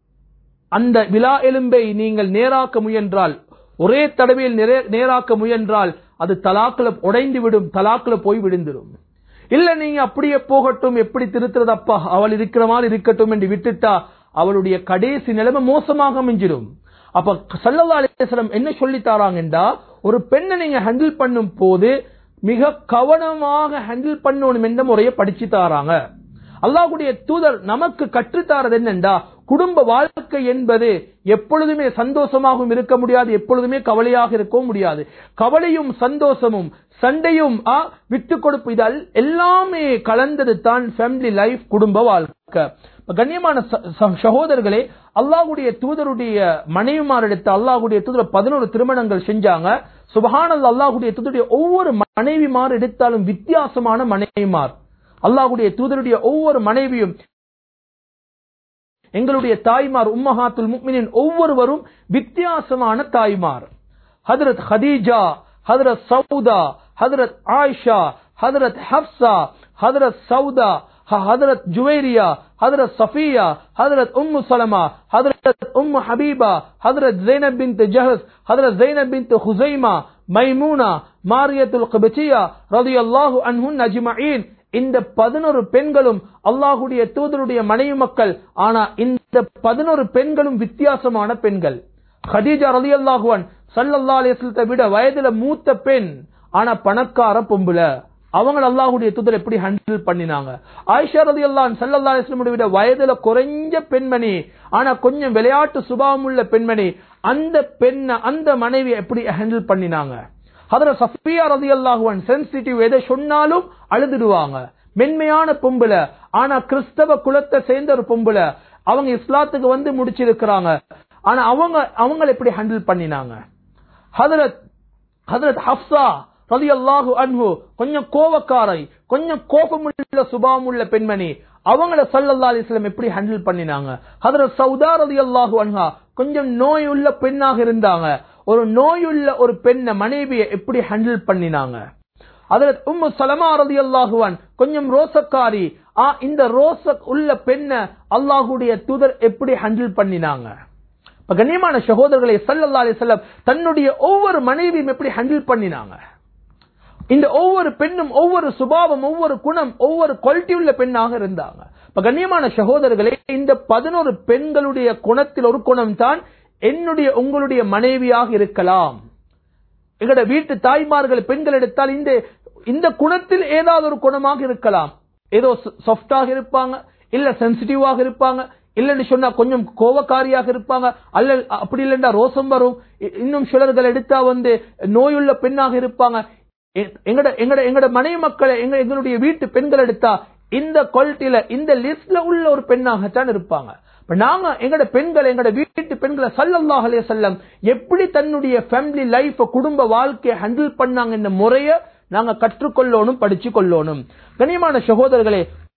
அந்த விழா எலும்பை நீங்கள் நேராக்க முயன்றால் ஒரே தடவையில் நிறை- நேராக்க முயன்றால் அது தலாக்குல உடைந்து விடும் தலாக்குல போய் விழுந்துடும் இல்ல நீங்க அப்படியே போகட்டும் எப்படி திருத்துறது அப்பா அவள் இருக்கிற மாதிரி இருக்கட்டும் என்று விட்டுட்டா அவளுடைய கடைசி நிலைமை மோசமாக மிஞ்சிடும் அப்ப சல்லல்லா அலிஸ்லாம் என்ன சொல்லி தாராங்கன்றா ஒரு பெண்ணை நீங்க ஹேண்டில் பண்ணும் போது மிக கவனமாக ஹேண்டில் பண்ணணும் என்ற முறையை படிச்சு தாராங்க அல்லாஹ்வுடைய தூதர் நமக்கு கற்றுத்தாரது என்னண்டா குடும்ப வாழ்க்கை என்பது எப்பொழுதுமே சந்தோஷமாகவும் இருக்க முடியாது எப்பொழுதுமே கவலையாக இருக்கவும் முடியாது கவலையும் சந்தோஷமும் சண்டையும் ஆ, விட்டு கொடுப்பு இது அல்- எல்லாமே கலந்தது தான் ஃபேமிலி லைஃப் குடும்ப வாழ்க்கை இப்ப கண்ணியமான ச- ச- சகோதரர்களே அல்லாஹ்வுடைய தூதருடைய மனைவிமார் எடுத்து அல்லாஹ்வுடைய தூதர் பதினோரு திருமணங்கள் செஞ்சாங்க சுபஹானல் அல்லாஹ்வுடைய தூதருடைய ஒவ்வொரு மனைவிமார் எடுத்தாலும் வித்தியாசமான மனைவிமார் அல்லாஹ்வுடைய தூதருடைய ஒவ்வொரு மனைவியும் எங்களுடைய தாய்மார் உம்மஹாத்துல் முக்மினின் ஒவ்வொருவரும் வித்தியாசமான தாய்மார் ஹதரத் ஹதீஜா ஹதரத் சவுதா ஹதரத் ஆயிஷா ஹதரத் ஹப்சா ஹதரத் சவுதா ஹ- ஹதரத் ஜுவைரியா ஹதரத் சஃபியா ஹதரத் உம்மு சலமா ஹதரத் உம்மு ஹபீபா ஹதரத் ஜைனப் பின்த் ஜஹஸ் ஹதரத் ஜைனப் பின்த் ஹுசைமா மைமூனா மாரியத்துல் கபச்சியா ரலியல்லாஹு அன்ஹுன் அஜ்மஈன் இந்த பதினொரு பெண்களும் அல்லாஹுடைய தூதருடைய மனைவி மக்கள் ஆனா இந்த பதினொரு பெண்களும் வித்தியாசமான பெண்கள் ஹதீஜா ரலியல்லாஹுவன் சல்லல்லா அலிஸ்லத்தை விட வயதுல மூத்த பெண் ஆனா பணக்கார பொம்புல அவங்க அல்லாஹுடைய தூதர் எப்படி ஹேண்டில் பண்ணினாங்க ஆயிஷா ரதி அல்லான் சல்லல்லா அலிஸ்லமுடைய விட வயதுல குறைஞ்ச பெண்மணி ஆனா கொஞ்சம் விளையாட்டு சுபாவம் உள்ள பெண்மணி அந்த பெண்ண அந்த மனைவி எப்படி ஹேண்டில் பண்ணினாங்க அதுல சஃபியா ரதி அல்லாஹுவன் சென்சிட்டிவ் எதை சொன்னாலும் அழுதுடுவாங்க மென்மையான பொம்புல ஆனா கிறிஸ்தவ குலத்தை சேர்ந்த ஒரு பொம்புல அவங்க இஸ்லாத்துக்கு வந்து முடிச்சிருக்கிறாங்க ஆனா அவங்க அவங்களை எப்படி ஹேண்டில் பண்ணினாங்க ஹதரத் ஹதரத் ஹப்சா ரலியல்லாஹு அன்ஹு கொஞ்சம் கோவக்காரை கொஞ்சம் கோபமுள்ள சுபாவம் உள்ள பெண்மணி அவங்கள சல்லல்லா அலிஸ்லாம் எப்படி ஹேண்டில் பண்ணினாங்க ஹதரத் சவுதா ரலியல்லாஹு அன்ஹா கொஞ்சம் நோய் உள்ள பெண்ணாக இருந்தாங்க ஒரு நோயுள்ள ஒரு பெண்ணை மனைவியை எப்படி ஹேண்டில் பண்ணினாங்க ஹதரத் உம்மு சலமா ரலியல்லாஹுவன் கொஞ்சம் ரோசக்காரி ஆ இந்த ரோச உள்ள பெண்ணை அல்லாஹுடைய தூதர் எப்படி ஹேண்டில் பண்ணினாங்க இப்ப கண்ணியமான சகோதரர்களை சல்லல்லா அலிஸ்லாம் தன்னுடைய ஒவ்வொரு மனைவியும் எப்படி ஹேண்டில் பண்ணினாங்க இந்த ஒவ்வொரு பெண்ணும் ஒவ்வொரு சுபாவம் ஒவ்வொரு குணம் ஒவ்வொரு குவாலிட்டி உள்ள பெண்ணாக இருந்தாங்க இப்ப கண்ணியமான சகோதரர்களே இந்த பதினோரு பெண்களுடைய குணத்தில் ஒரு குணம் தான் என்னுடைய உங்களுடைய மனைவியாக இருக்கலாம் எங்கட வீட்டு தாய்மார்கள் பெண்கள் எடுத்தால் இந்த இந்த குணத்தில் ஏதாவது ஒரு குணமாக இருக்கலாம் ஏதோ சாஃப்டாக இருப்பாங்க இல்ல சென்சிட்டிவாக இருப்பாங்க இல்லன்னு சொன்னா கொஞ்சம் கோவக்காரியாக இருப்பாங்க அல்ல அப்படி இல்லைன்னா ரோசம் வரும் இ- இன்னும் சிலர்கள் எடுத்தா வந்து நோயுள்ள பெண்ணாக இருப்பாங்க எ- எங்கட எங்கட எங்கட மனைவி மக்களை எங்க எங்களுடைய வீட்டு பெண்கள் எடுத்தா இந்த குவாலிட்டியில இந்த லிஸ்ட்ல உள்ள ஒரு பெண்ணாகத்தான் இருப்பாங்க இப்ப நாங்க எங்கட பெண்கள் எங்கட வீட்டு பெண்களை சல்லல்லாஹு அலைஹி வஸல்லம் எப்படி தன்னுடைய ஃபேமிலி லைஃப் குடும்ப வாழ்க்கையை ஹேண்டில் பண்ணாங்க இந்த முறைய நாங்க கற்றுக்கொள்ளணும் படிச்சு கொள்ளணும் கனியமான சகோதரர்களே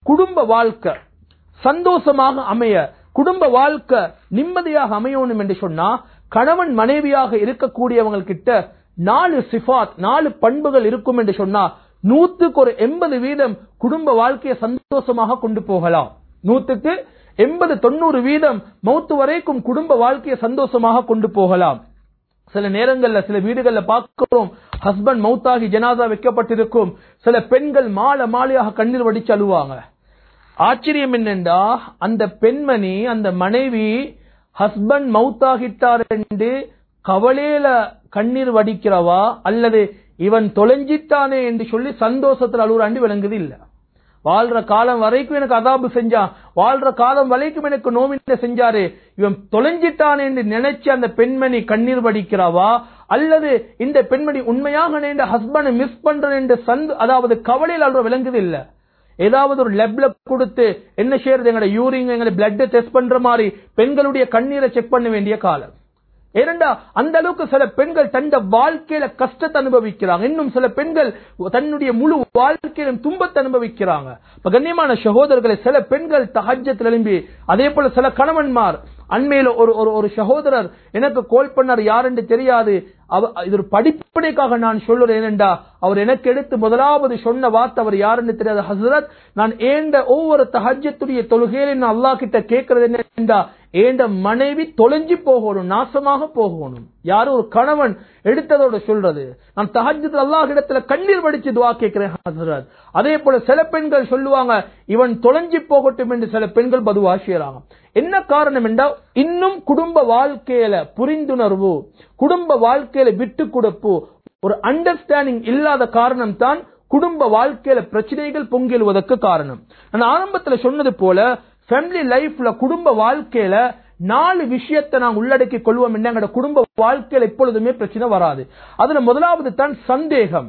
குடும்ப வாழ்க்கை சந்தோஷமாக அமைய குடும்ப வாழ்க்கை நிம்மதியாக அமையணும் என்று சொன்னா கணவன் மனைவியாக இருக்கக்கூடியவங்க கிட்ட நாலு சிஃபாத் நாலு பண்புகள் இருக்கும் என்று சொன்னா நூத்துக்கு ஒரு எண்பது வீதம் குடும்ப வாழ்க்கையை சந்தோஷமாக கொண்டு போகலாம் நூத்துக்கு எண்பது தொண்ணூறு வீதம் மௌத்து வரைக்கும் குடும்ப வாழ்க்கையை சந்தோஷமாக கொண்டு போகலாம் சில நேரங்கள்ல சில வீடுகள்ல பார்க்கிறோம் ஹஸ்பண்ட் மௌத்தாகி ஜனாதா வைக்கப்பட்டிருக்கும் சில பெண்கள் மாலை மாலையாக கண்ணீர் வடிச்சு அழுவாங்க ஆச்சரியம் என்னென்றா அந்த பெண்மணி அந்த மனைவி ஹஸ்பண்ட் மௌத்தாகிட்டார் என்று கவலையில கண்ணீர் வடிக்கிறவா அல்லது இவன் தொலைஞ்சிட்டானே என்று சொல்லி சந்தோஷத்தில் அழுகுறாண்டி விளங்குது இல்ல வாழ்ற காலம் வரைக்கும் எனக்கு அதாபு செஞ்சான் வாழ்ற காலம் வரைக்கும் எனக்கு நோவின செஞ்சாரு இவன் தொலைஞ்சிட்டானே என்று நினைச்சு அந்த பெண்மணி கண்ணீர் வடிக்கிறவா அல்லது இந்த பெண்மணி உண்மையாக இந்த ஹஸ்பண்ட் மிஸ் பண்றேன் என்று சந்து அதாவது கவலையில் அழுற விளங்குது இல்ல ஏதாவது ஒரு லெப்ல கொடுத்து என்ன செய்யறது எங்களோட யூரின் எங்களை பிளட் டெஸ்ட் பண்ற மாதிரி பெண்களுடைய கண்ணீரை செக் பண்ண வேண்டிய காலம் ஏனண்டா அந்த அளவுக்கு சில பெண்கள் தந்த வாழ்க்கையில கஷ்டத்தை அனுபவிக்கிறாங்க இன்னும் சில பெண்கள் தன்னுடைய முழு வாழ்க்கையிலும் துன்பத்தை அனுபவிக்கிறாங்க இப்ப கண்ணியமான சகோதரர்களை சில பெண்கள் தஹஜத்தில் எழும்பி அதே போல சில கணவன்மார் அண்மையில ஒரு ஒரு ஒரு சகோதரர் எனக்கு கோல் பண்ணார் யாருன்னு தெரியாது அவ- இது ஒரு படிப்படிக்காக நான் சொல்லுறேன் ஏனென்றா அவர் எனக்கு எடுத்து முதலாவது சொன்ன வார்த்தை அவர் யாருன்னு தெரியாது ஹசரத் நான் ஏண்ட ஒவ்வொரு தஹஜத்துடைய தொழுகையில நான் அல்லாஹ் கிட்ட கேட்கறது என்னென்றா ஏண்ட மனைவி தொலைஞ்சு போகணும் நாசமாக போகணும் யாரும் ஒரு கணவன் எடுத்ததோட சொல்றது நான் தஹஜத்தில் அல்லாஹ் இடத்துல கண்ணீர் வடிச்சு துவா கேட்கிறேன் ஹசரத் அதே போல சில பெண்கள் சொல்லுவாங்க இவன் தொலைஞ்சு போகட்டும் என்று சில பெண்கள் பதுவா செய்யறாங்க என்ன காரணம் என்றால் இன்னும் குடும்ப வாழ்க்கையில புரிந்துணர்வு குடும்ப வாழ்க்கையில விட்டு கொடுப்பு ஒரு அண்டர்ஸ்டாண்டிங் இல்லாத காரணம் தான் குடும்ப வாழ்க்கையில பிரச்சனைகள் பொங்கிடுவதற்கு காரணம் நான் ஆரம்பத்துல சொன்னது போல ஃபேமிலி லைஃப்ல குடும்ப வாழ்க்கையில நாலு விஷயத்தை நாங்க உள்ளடக்கி கொள்வோம் என்ன எங்களோட குடும்ப வாழ்க்கையில எப்பொழுதுமே பிரச்சனை வராது அதுல முதலாவது தான் சந்தேகம்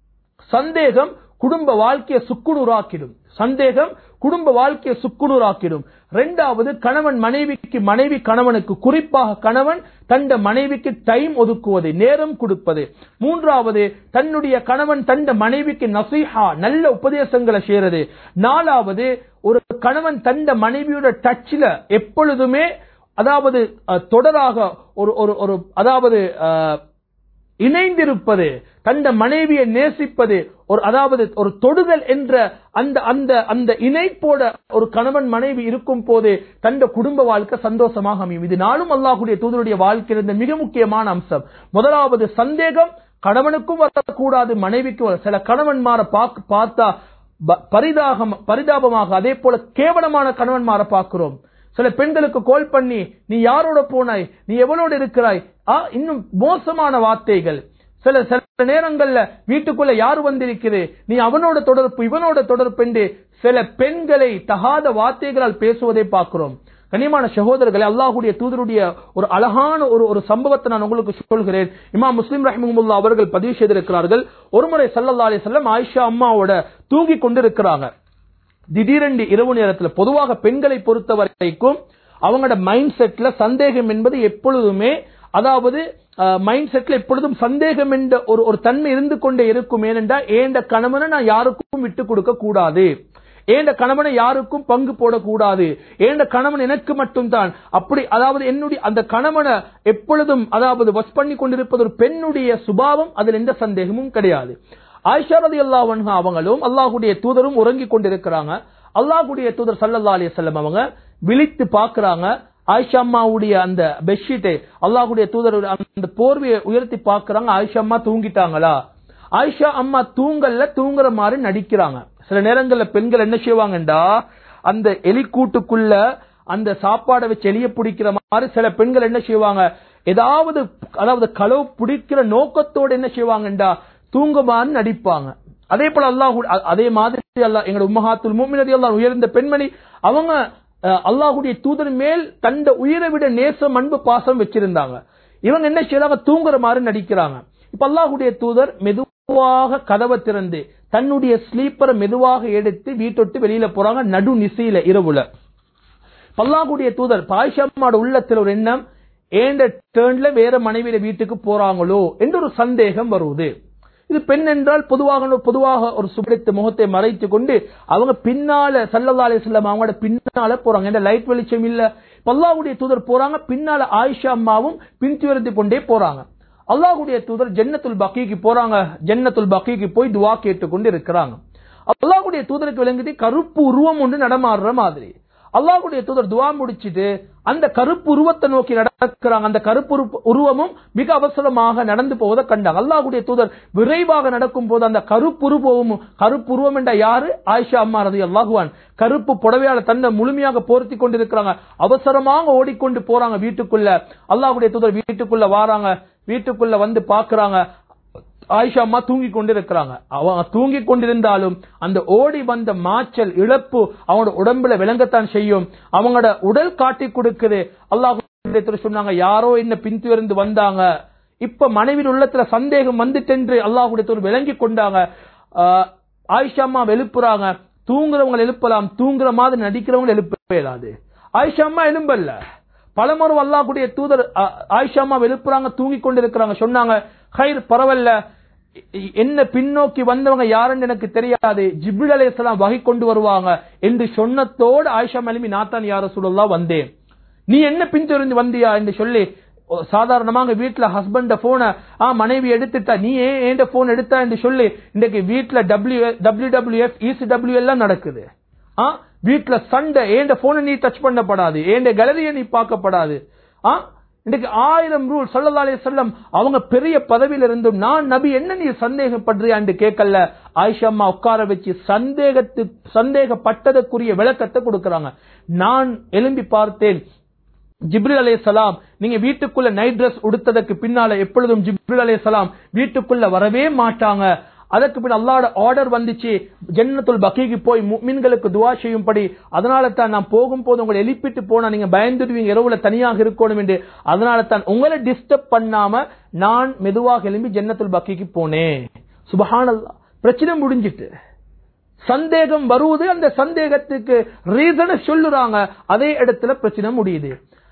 சந்தேகம் குடும்ப வாழ்க்கையை சுக்குநூறாக்கிடும் சந்தேகம் குடும்ப வாழ்க்கையை சுக்குநூறாக்கிடும் இரண்டாவது கணவன் மனைவிக்கு மனைவி கணவனுக்கு குறிப்பாக கணவன் தந்த மனைவிக்கு டைம் ஒதுக்குவது நேரம் கொடுப்பது மூன்றாவது தன்னுடைய கணவன் தந்த மனைவிக்கு நசீஹா நல்ல உபதேசங்களை செய்யறது நாலாவது ஒரு கணவன் தந்த மனைவியோட டச்சில் எப்பொழுதுமே அதாவது அஹ், தொடராக ஒரு ஒரு ஒரு அதாவது அஹ், இணைந்திருப்பது தந்த மனைவியை நேசிப்பது ஒரு அதாவது ஒரு தொடுதல் என்ற அந்த அந்த அந்த இணைப்போட ஒரு கணவன் மனைவி இருக்கும் போது தந்த குடும்ப வாழ்க்கை சந்தோஷமாக அமையும் இது நாளும் அல்லாஹுடைய தூதருடைய வாழ்க்கையில் இருந்த மிக முக்கியமான அம்சம் முதலாவது சந்தேகம் கணவனுக்கும் வரக்கூடாது மனைவிக்கும் வர- சில கணவன்மார பாக்- பார்த்தா ப- பரிதாகம் பரிதாபமாக அதே போல கேவலமான கணவன்மார பார்க்கிறோம் சில பெண்களுக்கு கால் பண்ணி நீ யாரோட போனாய் நீ எவனோட இருக்கிறாய் ஆ, இன்னும் மோசமான வார்த்தைகள் சில சில நேரங்கள்ல வீட்டுக்குள்ள யார் வந்திருக்கிறது நீ அவனோட தொடர்பு இவனோட தொடர்பு என்று சில பெண்களை தகாத வார்த்தைகளால் பேசுவதை பார்க்கிறோம் கனியமான சகோதரர்களே அல்லாஹ்வுடைய தூதருடைய ஒரு அழகான ஒரு ஒரு சம்பவத்தை நான் உங்களுக்கு சொல்கிறேன் இமாம் முஸ்லிம் ரஹிமுல்லா அவர்கள் பதிவு செய்திருக்கிறார்கள் ஒருமுறை சல்லல்லா அலைஹி வஸல்லம் ஆயிஷா அம்மாவோட தூங்கி கொண்டிருக்கிறாங்க திடீரென்று இரவு நேரத்துல பொதுவாக பெண்களை பொறுத்த வரைக்கும் அவங்களோட மைண்ட் செட்ல சந்தேகம் என்பது எப்பொழுதுமே அதாவது மைண்ட் செட்ல எப்பொழுதும் சந்தேகம் என்ற ஒரு ஒரு தன்மை இருந்து கொண்டே இருக்கும் ஏனென்றா ஏண்ட கணவனை நான் யாருக்கும் விட்டு கொடுக்க கூடாது ஏண்ட கணவனை யாருக்கும் பங்கு போடக்கூடாது ஏண்ட கணவன் எனக்கு மட்டும்தான் அப்படி அதாவது என்னுடைய அந்த கணவனை எப்பொழுதும் அதாவது வஸ் பண்ணி கொண்டிருப்பது ஒரு பெண்ணுடைய சுபாவம் அதில் எந்த சந்தேகமும் கிடையாது ஆயிஷா ரதி அல்லாஹ் அவங்களும் அல்லாஹுடைய தூதரும் உறங்கிக் கொண்டிருக்கிறாங்க அல்லாஹுடைய தூதர் சல்லல்லா அலைஹி வஸல்லம் அவங்க விழித்து பார்க்கறாங்க ஆயிஷா அம்மாவுடைய அந்த பெட்ஷீட்டை அல்லாஹுடைய தூதர் அந்த போர்வையை உயர்த்தி பார்க்கறாங்க ஆயிஷா அம்மா தூங்கிட்டாங்களா ஆயிஷா அம்மா தூங்கல்ல தூங்குற மாதிரி நடிக்கிறாங்க சில நேரங்கள்ல பெண்கள் என்ன செய்வாங்கண்டா அந்த எலிக்கூட்டுக்குள்ள அந்த சாப்பாடை வச்சு எலிய பிடிக்கிற மாதிரி சில பெண்கள் என்ன செய்வாங்க ஏதாவது அதாவது களவு பிடிக்கிற நோக்கத்தோட என்ன செய்வாங்கண்டா தூங்குமான்னு நடிப்பாங்க அதே போல அல்லாஹ் அதே மாதிரி அல்லாஹ் எங்களோட உம்மஹாத்துல் மூமினதி அல்லாஹ் உயர்ந்த பெண்மணி அவங்க அஹ், அல்லாஹ்வுடைய தூதர் மேல் தந்த உயிரை விட நேசம் அன்பு பாசம் வச்சிருந்தாங்க இவங்க என்ன செய்யறாங்க தூங்குற மாதிரி நடிக்கிறாங்க இப்ப அல்லாஹ்வுடைய தூதர் மெதுவாக கதவை திறந்து தன்னுடைய ஸ்லீப்பரை மெதுவாக எடுத்து வீட்டொட்டு வெளியில போறாங்க நடு நிசையில இரவுல பல்லாகுடைய தூதர் பாய்ஷம்மாட உள்ளத்தில் ஒரு எண்ணம் ஏண்ட டேர்ன்ல வேற மனைவியில வீட்டுக்கு போறாங்களோ என்று ஒரு சந்தேகம் வருவது இது பெண் என்றால் பொதுவாக பொதுவாக ஒரு சுபடித்த முகத்தை மறைத்து கொண்டு அவங்க பின்னால சல்லல்லா அலிஸ்லாம் அவங்களோட பின்னால போறாங்க ஏன்னா லைட் வெளிச்சம் இல்ல இப்ப அல்லாஹ்வுடைய தூதர் போறாங்க பின்னால ஆயிஷா அம்மாவும் பின்துயர்ந்து கொண்டே போறாங்க அல்லாஹ்வுடைய தூதர் ஜன்னத்துல் பக்கிக்கு போறாங்க ஜன்னத்துல் பக்கிக்கு போய் துவா கேட்டு கொண்டு இருக்கிறாங்க அல்லாஹ்வுடைய தூதருக்கு விளங்குது கருப்பு உருவம் ஒன்று நடமாடுற மாதிரி அல்லாஹ்வுடைய தூதர் துவா முடிச்சிட்டு அந்த கருப்பு உருவத்தை நோக்கி நடக்கிறாங்க அந்த கருப்பு உருவ- உருவமும் மிக அவசரமாக நடந்து போவதை கண்டாங்க அல்லாஹ்வுடைய தூதர் விரைவாக நடக்கும் போது அந்த கருப்பு உருவமும் கருப்பு உருவம் என்ற யாரு ஆயிஷா அம்மா ரதி அல்லாஹுவான் கருப்பு புடவையால தன்னை முழுமையாக போர்த்தி கொண்டிருக்கிறாங்க அவசரமாக ஓடிக்கொண்டு போறாங்க வீட்டுக்குள்ள அல்லாஹ்வுடைய தூதர் வீட்டுக்குள்ள வாராங்க வீட்டுக்குள்ள வந்து பாக்குறாங்க ஆயிஷா அம்மா தூங்கி கொண்டிருக்கிறாங்க அவங்க தூங்கி கொண்டிருந்தாலும் அந்த ஓடி வந்த மாச்சல் இழப்பு அவங்களோட உடம்புல விளங்கத்தான் செய்யும் அவங்களோட உடல் காட்டி கொடுக்குது அல்லாஹ் சொன்னாங்க யாரோ என்ன பின்துயர்ந்து வந்தாங்க இப்ப மனைவியின் உள்ளத்துல சந்தேகம் வந்துட்டென்று அல்லாஹுடைய விளங்கி கொண்டாங்க ஆஹ், ஆயிஷா அம்மா எழுப்புறாங்க தூங்குறவங்க எழுப்பலாம் தூங்குற மாதிரி நடிக்கிறவங்க எழுப்ப இயலாது ஆயிஷா அம்மா எழும்பல்ல பலமுறை அல்லாஹ்வுடைய தூதர் அ- ஆயிஷா அம்மா எழுப்புறாங்க தூங்கி கொண்டிருக்கிறாங்க சொன்னாங்க ஹைர் பரவாயில்ல இ- என்ன பின்னோக்கி வந்தவங்க யாருன்னு எனக்கு தெரியாது ஜிப்ரில் அலைஹிஸ்ஸலாம் வகை கொண்டு வருவாங்க என்று சொன்னதோடு ஆயிஷா மேலுமி நாத்தான் யார சொல்லலாம் வந்தேன் நீ என்ன பின்தொடர்ந்து வந்தியா என்று சொல்லி ஓ, சாதாரணமாக வீட்டுல ஹஸ்பண்ட போன ஆ மனைவி எடுத்துட்டா நீ ஏன் ஏண்ட போன் எடுத்தா என்று சொல்லி இன்னைக்கு வீட்டுல W W W F E C W எல்லாம் நடக்குது ஆ வீட்டுல சண்டை ஏண்ட போனை நீ டச் பண்ணப்படாது ஏண்ட கேலரியை நீ பார்க்கப்படாது ஆ இன்னைக்கு ஆயிரம் ரூல் சல்லல்லாஹு அலைஹி வஸல்லம் அவங்க பெரிய பதவியில இருந்தும் நான் நபி என்ன நீ சந்தேகப்படுறியா என்று கேட்கல ஆயிஷா அம்மா உட்கார வச்சு சந்தேகத்து சந்தேகப்பட்டதற்குரிய விளக்கத்தை கொடுக்கறாங்க நான் எழும்பி பார்த்தேன் ஜிப்ரில் அலைஹிஸ்ஸலாம் நீங்க வீட்டுக்குள்ள நைட் Dress உடுத்ததற்கு பின்னால எப்பொழுதும் ஜிப்ரில் அலைஹிஸ்ஸலாம் வீட்டுக்குள்ள வரவே மாட்டாங்க அதற்கு பின் அல்லாஹ்வோட ஆர்டர் வந்துச்சு ஜன்னத்துல் பக்கீக்கு போய் முஃமின்களுக்கு துஆ செய்யும்படி அதனால தான் நான் போகும்போது உங்களை எழுப்பிட்டு போனா நீங்க பயந்துடுவீங்க இரவுல தனியாக இருக்கணும் என்று அதனால தான் உங்களை டிஸ்டர்ப் பண்ணாம நான் மெதுவாக எழும்பி ஜன்னத்துல் பக்கீக்கு போனேன் சுபஹானல்லாஹ் பிரச்சனை முடிஞ்சிட்டு சந்தேகம் வருவது அந்த சந்தேகத்துக்கு ரீசனை சொல்லுறாங்க அதே இடத்துல பிரச்சனை முடியுது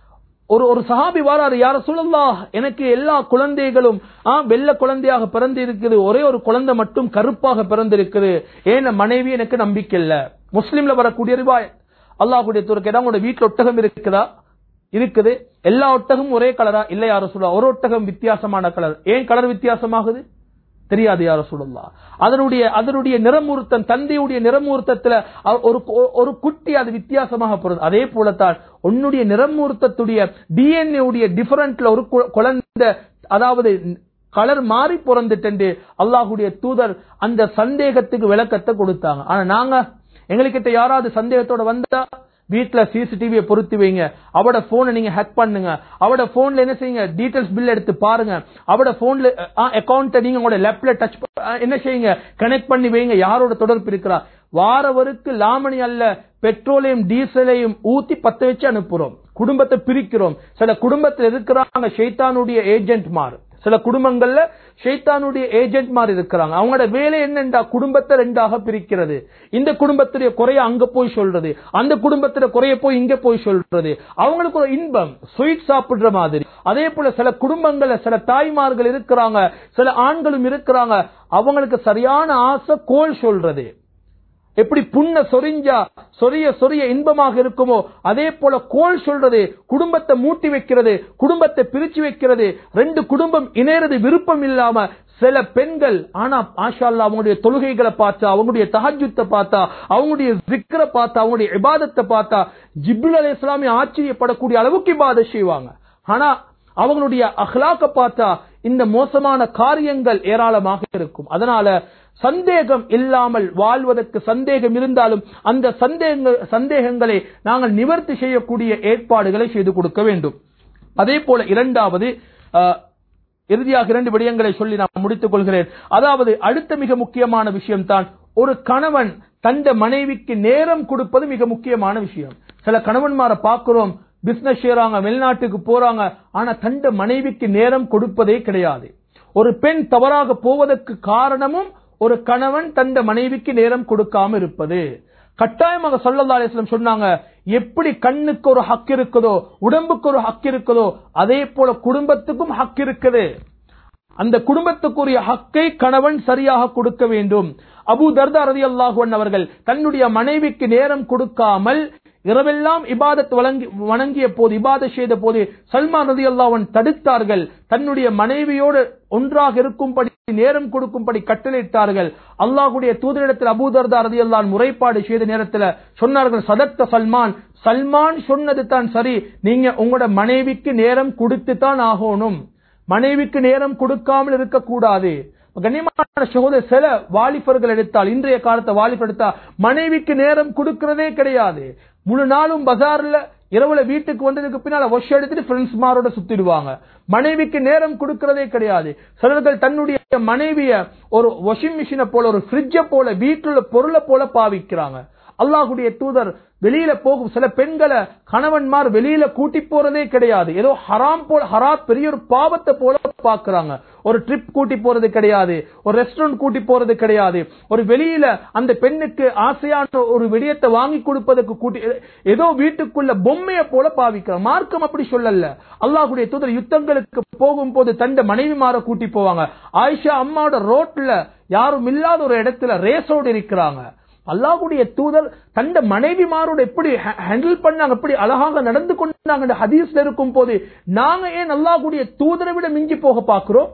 ஒரு ஒரு சஹாபி வாராரு யார சொல்லலாம் எனக்கு எல்லா குழந்தைகளும் ஆ, வெள்ளை குழந்தையாக பிறந்து இருக்குது ஒரே ஒரு குழந்தை மட்டும் கருப்பாக பிறந்திருக்குது ஏன மனைவி எனக்கு நம்பிக்கை இல்ல முஸ்லிம்ல வரக்கூடிய ரிவாய் அல்லாஹ்வுடைய தூருக்கு ஏதாவது உங்களோட வீட்டுல ஒட்டகம் இருக்குதா இருக்குது எல்லா ஒட்டகமும் ஒரே கலரா இல்ல யார சொல்லலாம் ஒரு ஒட்டகம் வித்தியாசமான கலர் ஏன் கலர் வித்தியாசமாகுது தெரியாது யார சொல்லலாம் அதனுடைய அதனுடைய நிறமூர்த்தம் தந்தையுடைய நிறமூர்த்தத்துல அ- ஒரு ஒரு குட்டி அது வித்தியாசமாக போறது அதே போலத்தான் உன்னுடைய நிறமூர்த்தத்துடைய டிஎன்ஏ உடைய டிஃபரண்ட்ல ஒரு கு- குழந்தை அதாவது கலர் மாறி பிறந்துட்டு அல்லாஹ்வுடைய தூதர் அந்த சந்தேகத்துக்கு விளக்கத்தை கொடுத்தாங்க ஆனா நாங்க எங்ககிட்ட யாராவது சந்தேகத்தோட வந்தா வீட்ல சிசிடிவியை பொருத்தி வைங்க அவட போனை நீங்க ஹேக் பண்ணுங்க அவட போன்ல என்ன செய்யுங்க டீடைல்ஸ் பில் எடுத்து பாருங்க அவட போன்ல அக்கௌண்ட்டை நீங்க உங்களோட லேப்ல டச் என்ன செய்யுங்க கனெக்ட் பண்ணி வைங்க யாரோட தொடர்பு இருக்கிறா வாரவருக்கு லாமணி அல்ல பெட்ரோலையும் டீசலையும் ஊத்தி பத்த வச்சு அனுப்புறோம் குடும்பத்தை பிரிக்கிறோம் சில குடும்பத்தில் இருக்கிறாங்க ஷைத்தானுடைய ஏஜென்ட் மாறு சில குடும்பங்கள்ல ஷைத்தானுடைய ஏஜென்ட் மாதிரி இருக்கிறாங்க அவங்களோட வேலை என்னண்டா குடும்பத்தை ரெண்டாக பிரிக்கிறது இந்த குடும்பத்துடைய குறைய அங்க போய் சொல்றது அந்த குடும்பத்துல குறைய போய் இங்க போய் சொல்றது அவங்களுக்கு ஒரு இன்பம் ஸ்வீட் சாப்பிடுற மாதிரி அதே போல சில குடும்பங்கள்ல சில தாய்மார்கள் இருக்கிறாங்க சில ஆண்களும் இருக்கிறாங்க அவங்களுக்கு சரியான ஆசை கோல் சொல்றது எப்படி புண்ண சொரிஞ்சா சொரிய சொரிய இன்பமாக இருக்குமோ அதே போல கோல் சொல்றது குடும்பத்தை மூட்டி வைக்கிறது குடும்பத்தை பிரிச்சு வைக்கிறது ரெண்டு குடும்பம் இணையறது விருப்பம் இல்லாம சில பெண்கள் ஆனா ஆஷா அல்லாஹ் அவங்களுடைய தொழுகைகளை பார்த்தா அவங்களுடைய தஹஜுத்தை பார்த்தா அவங்களுடைய ஜிக்ர பார்த்தா அவங்களுடைய இபாதத்தை பார்த்தா ஜிப்ருல் அலி இஸ்லாமி ஆச்சரியப்படக்கூடிய அளவுக்கு இபாதத் செய்வாங்க ஆனா அவங்களுடைய அஹ்லாக்க பார்த்தா இந்த மோசமான காரியங்கள் ஏராளமாக இருக்கும் அதனால சந்தேகம் இல்லாமல் வாழ்வதற்கு சந்தேகம் இருந்தாலும் அந்த சந்தேகங்கள் சந்தேகங்களை நாங்கள் நிவர்த்தி செய்யக்கூடிய ஏற்பாடுகளை செய்து கொடுக்க வேண்டும் அதே போல இரண்டாவது அஹ், இறுதியாக இரண்டு விடயங்களை சொல்லி நான் முடித்துக் கொள்கிறேன் அதாவது அடுத்த மிக முக்கியமான விஷயம் தான் ஒரு கணவன் தந்த மனைவிக்கு நேரம் கொடுப்பது மிக முக்கியமான விஷயம் சில கணவன்மாரை பார்க்கிறோம் பிசினஸ் செய்யறாங்க வெளிநாட்டுக்கு போறாங்க ஆனா தந்த மனைவிக்கு நேரம் கொடுப்பதே கிடையாது ஒரு பெண் தவறாக போவதற்கு காரணமும் ஒரு கணவன் தந்த மனைவிக்கு நேரம் கொடுக்காம இருப்பது கட்டாயமாக சல்லல்லா அலிஸ்லம் சொன்னாங்க எப்படி கண்ணுக்கு ஒரு ஹக் இருக்குதோ உடம்புக்கு ஒரு ஹக் இருக்குதோ அதே போல குடும்பத்துக்கும் ஹக் இருக்குது அந்த குடும்பத்துக்குரிய ஹக்கை கணவன் சரியாக கொடுக்க வேண்டும் அபு தர்தா ரதி அல்லாஹுவன் அவர்கள் தன்னுடைய மனைவிக்கு நேரம் கொடுக்காமல் இரவெல்லாம் இபாதத் வழங்கி வணங்கிய போது இபாத செய்த போது சல்மான் ரதி அல்லாஹன் தடுத்தார்கள் தன்னுடைய மனைவியோடு ஒன்றாக இருக்கும்படி நேரம் கொடுக்கும்படி கட்டளையிட்டார்கள் அல்லாஹுடைய தூதரிடத்தில் அபூதர்தா ரதி அல்லான் முறைப்பாடு செய்த நேரத்தில் சொன்னார்கள் சதத்த சல்மான் சல்மான் சொன்னது தான் சரி நீங்க உங்களோட மனைவிக்கு நேரம் கொடுத்து தான் ஆகணும் மனைவிக்கு நேரம் கொடுக்காமல் இருக்கக்கூடாது கண்ணியமான சகோதர சில வாலிபர்கள் எடுத்தால் இன்றைய காலத்தை வாலிபர் எடுத்தா மனைவிக்கு நேரம் கொடுக்கிறதே கிடையாது முழு நாளும் பஜார்ல இரவுல வீட்டுக்கு வந்ததுக்கு பின்னால ஒஷ் எடுத்துட்டு ஃப்ரெண்ட்ஸ் மாரோட சுத்திடுவாங்க மனைவிக்கு நேரம் கொடுக்கிறதே கிடையாது சிலர்கள் தன்னுடைய மனைவிய ஒரு வாஷிங் மிஷினை போல ஒரு ஃப்ரிட்ஜை போல வீட்டுல பொருளை போல பாவிக்கிறாங்க அல்லாஹுடைய தூதர் வெளியில போகும் சில பெண்களை கணவன்மார் வெளியில கூட்டி போறதே கிடையாது ஏதோ ஹராம் போல ஹரா பெரிய ஒரு பாவத்தை போல பாக்குறாங்க ஒரு ட்ரிப் கூட்டி போறது கிடையாது ஒரு ரெஸ்டாரண்ட் கூட்டி போறது கிடையாது ஒரு வெளியில அந்த பெண்ணுக்கு ஆசையான ஒரு விடயத்தை வாங்கி கொடுப்பதற்கு கூட்டி ஏதோ வீட்டுக்குள்ள பொம்மையை போல பாவிக்கிறாங்க மார்க்கம் அப்படி சொல்லல அல்லாஹுடைய தூதர் யுத்தங்களுக்கு போகும்போது தந்த மனைவி மாற கூட்டி போவாங்க ஆயிஷா அம்மாவோட ரோட்ல யாரும் இல்லாத ஒரு இடத்துல ரேஸோடு இருக்கிறாங்க அல்லாஹுடைய தூதர் தந்த மனைவிமாரோட எப்படி ஹேண்டில் பண்ணாங்க எப்படி அழகாக நடந்து கொண்டாங்க ஹதீஸ்ல இருக்கும் போது நாங்க ஏன் அல்லாஹுடைய தூதரை விட மிஞ்சி போக பார்க்கிறோம்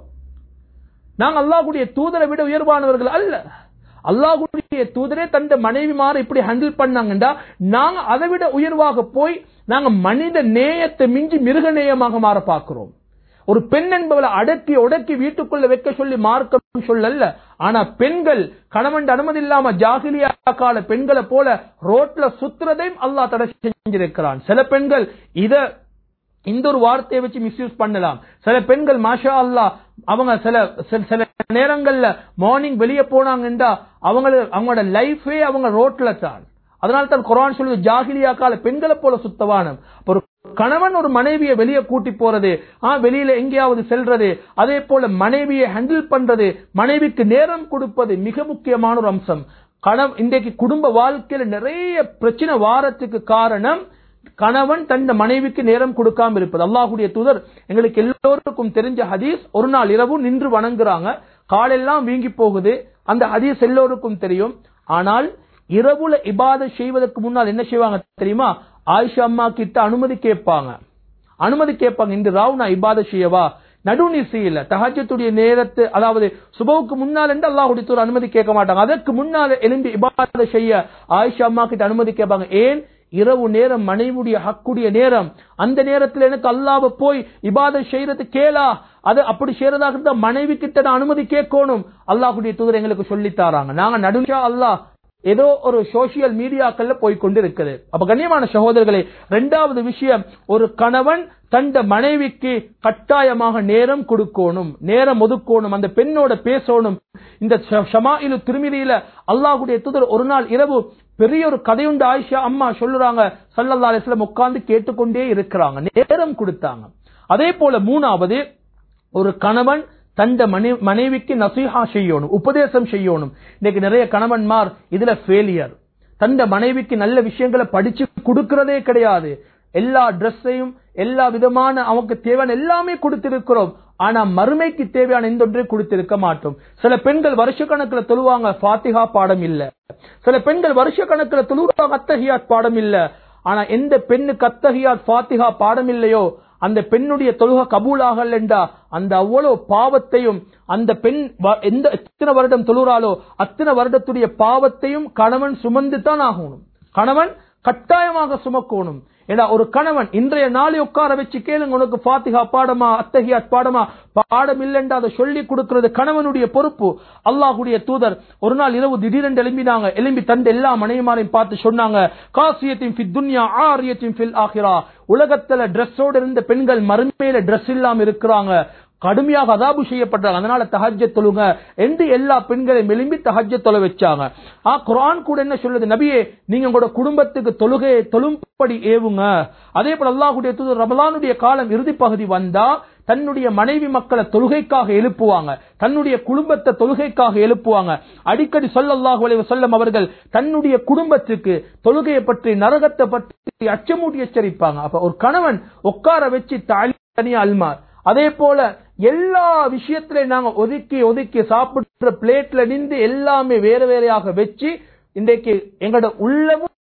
நாங்க அல்லாஹுடைய தூதரை விட உயர்வானவர்கள் அல்ல அல்லாஹுடைய தூதரே தந்த மனைவிமாரை இப்படி ஹேண்டில் பண்ணாங்கண்டா நாங்க அதை விட உயர்வாக போய் நாங்க மனித நேயத்தை மிஞ்சி மிருக நேயமாக மாற பார்க்கிறோம் ஒரு பெண் என்பவளை அடக்கி உடக்கி வீட்டுக்குள்ள வைக்க சொல்லி மார்க்கம் சொல்லல ஆனா பெண்கள் கணவன் அனுமதி இல்லாம ஜாகிலியா கால பெண்களை போல ரோட்ல சுத்துறதையும் அல்லாஹ் தடை செஞ்சிருக்கிறான் சில பெண்கள் இத இந்த ஒரு வார்த்தையை வச்சு மிஸ்யூஸ் பண்ணலாம் சில பெண்கள் மாஷா அல்லா அவங்க சில சில நேரங்கள்ல மார்னிங் வெளியே போனாங்கன்றா அவங்க அவங்களோட லைஃபே அவங்க ரோட்ல தான் அதனால தான் குரான் சொல்லுது ஜாகிலியா கால பெண்களை போல சுத்தவானம் ஒரு கணவன் ஒரு மனைவியை வெளியே கூட்டி போறது ஆ வெளியில எங்கேயாவது செல்றது அதே போல மனைவியை ஹேண்டில் பண்றது மனைவிக்கு நேரம் கொடுப்பது மிக முக்கியமான ஒரு அம்சம் கணவன் இன்றைக்கு குடும்ப வாழ்க்கையில நிறைய பிரச்சனை வாரத்துக்கு காரணம் கணவன் தன் மனைவிக்கு நேரம் கொடுக்காம இருப்பது அல்லாஹுடைய தூதர் எங்களுக்கு எல்லோருக்கும் தெரிஞ்ச ஹதீஸ் ஒரு நாள் இரவு நின்று வணங்குறாங்க காலெல்லாம் வீங்கி போகுது அந்த ஹதீஸ் எல்லோருக்கும் தெரியும் ஆனால் இரவுல இபாத செய்வதற்கு முன்னால் என்ன செய்வாங்க தெரியுமா ஆயிஷா அம்மா கிட்ட அனுமதி கேட்பாங்க அனுமதி கேட்பாங்க இந்த ராவ் நான் இபாத செய்யவா நடுநிசையில தஹஜத்துடைய நேரத்து அதாவது சுபவுக்கு முன்னால் என்று அல்லாஹுடைய தூர் அனுமதி கேட்க மாட்டாங்க அதற்கு முன்னால எழும்பி இபாத செய்ய ஆயிஷா அம்மா கிட்ட அனுமதி கேட்பாங்க ஏன் இரவு நேரம் மனைவியுடைய ஹக்குடைய நேரம் அந்த நேரத்தில் எனக்கு அல்லாவ போய் இபாத செய்யறது கேளா அது அப்படி செய்யறதாக இருந்தா மனைவி கிட்ட நான் அனுமதி கேட்கணும் அல்லாஹுடைய தூதர் எங்களுக்கு சொல்லி தாராங்க நாங்க நடுஞ்சா அல்லாஹ் ஏதோ ஒரு சோசியல் மீடியாக்கள்ல போய் கொண்டு இருக்குது அப்ப கண்ணியமான சகோதரர்களே இரண்டாவது விஷயம் ஒரு கணவன் தந்த மனைவிக்கு கட்டாயமாக நேரம் கொடுக்கணும் நேரம் ஒதுக்கணும் அந்த பெண்ணோட பேசணும் இந்த ஷமாயிலு திருமிதியில அல்லாஹுடைய தூதர் ஒரு நாள் இரவு பெரிய ஒரு கதையுண்டு ஆயிஷா அம்மா சொல்லுறாங்க சல்லல்லா அலிஸ்லாம் உட்கார்ந்து கேட்டுக்கொண்டே இருக்கிறாங்க நேரம் கொடுத்தாங்க அதே போல மூணாவது ஒரு கணவன் தந்த மனைவிக்கு நசீஹா செய்யணும் உபதேசம் செய்யணும் இன்னைக்கு நிறைய கணவன்மார் இதுல ஃபெயிலியர் தந்த மனைவிக்கு நல்ல விஷயங்களை படிச்சு கொடுக்கிறதே கிடையாது எல்லா ட்ரெஸ்ஸையும் எல்லா விதமான அவங்களுக்கு தேவையான எல்லாமே கொடுத்திருக்கிறோம் ஆனா மறுமைக்கு தேவையான எந்த ஒன்றை கொடுத்திருக்க மாட்டோம் சில பெண்கள் வருஷ கணக்குல தொழுவாங்க பாத்திகா பாடம் இல்ல சில பெண்கள் வருஷ கணக்குல தொழுவாங்க அத்தகையாத் பாடம் இல்ல ஆனா எந்த பெண்ணுக்கு அத்தகையாத் பாத்திகா பாடம் இல்லையோ அந்த பெண்ணுடைய தொழுக கபூலாகல் என்றா அந்த அவ்வளவு பாவத்தையும் அந்த பெண் எந்த எத்தனை வருடம் தொழுறாலோ அத்தனை வருடத்துடைய பாவத்தையும் கணவன் சுமந்து தான் ஆகணும் கணவன் கட்டாயமாக சுமக்கணும் ஏன்னா ஒரு கணவன் இன்றைய நாளை உட்கார வச்சு கேளுங்க உனக்கு பாத்திகா பாடமா அத்தகையா பாடமா பாடம் இல்லைன்னு அதை சொல்லி கொடுக்கிறது கணவனுடைய பொறுப்பு அல்லாஹுடைய தூதர் ஒரு நாள் இரவு திடீரென்று எழும்பினாங்க எழும்பி தந்த எல்லா மனைவிமாரையும் பார்த்து சொன்னாங்க காசியத்தின் ஃபித் துன்யா ஆரியத்தின் ஃபில் ஆகிறா உலகத்துல ட்ரெஸ்ஸோடு இருந்த பெண்கள் மறுமையில ட்ரெஸ் இல்லாம இருக்கிறாங்க கடுமையாக அதாபு செய்யப்பட்டாங்க அதனால தஹஜ்ஜ தொழுங்க என்று எல்லா பெண்களையும் எழும்பி தஹஜ்ஜ தொலை வச்சாங்க ஆ குரான் கூட என்ன சொல்லுது நபியே நீங்க உங்களோட குடும்பத்துக்கு தொழுகையை தொழும்படி ஏவுங்க அதே போல அல்லாஹுடைய தூதர் ரமலானுடைய காலம் இறுதி பகுதி வந்தா தன்னுடைய மனைவி மக்களை தொழுகைக்காக எழுப்புவாங்க தன்னுடைய குடும்பத்தை தொழுகைக்காக எழுப்புவாங்க அடிக்கடி சொல்லல்லாஹு அலைஹி வஸல்லம் அவர்கள் தன்னுடைய குடும்பத்துக்கு தொழுகையை பற்றி நரகத்தை பற்றி அச்சமூட்டி எச்சரிப்பாங்க அப்ப ஒரு கணவன் உட்கார வச்சு தாலி தனியா அல்மார் அதே போல எல்லா விஷயத்திலையும் நாங்க ஒதுக்கி ஒதுக்கி சாப்பிடுற பிளேட்ல நின்று எல்லாமே வேற வேறையாக வச்சு இன்றைக்கு எங்களோட உள்ளமும்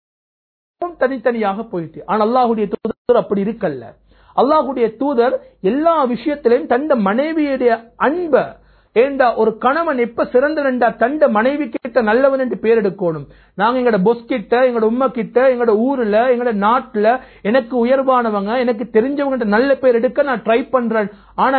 தனித்தனியாக போயிட்டு ஆனா அல்லாஹுடைய தூதர் அப்படி இருக்கல்ல அல்லாஹுடைய தூதர் எல்லா விஷயத்திலையும் தந்த மனைவியுடைய அன்ப ஏண்டா ஒரு கணவன் எப்ப சிறந்தவன்டா தண்ட மனைவி கிட்ட நல்லவன் என்று பேர் எடுக்கணும் நாங்க எங்கட பொஸ் கிட்ட எங்கட உம்மா கிட்ட எங்கட ஊர்ல எங்கட நாட்டுல எனக்கு உயர்வானவங்க எனக்கு தெரிஞ்சவங்க நல்ல பேர் எடுக்க நான் ட்ரை பண்றேன் ஆனா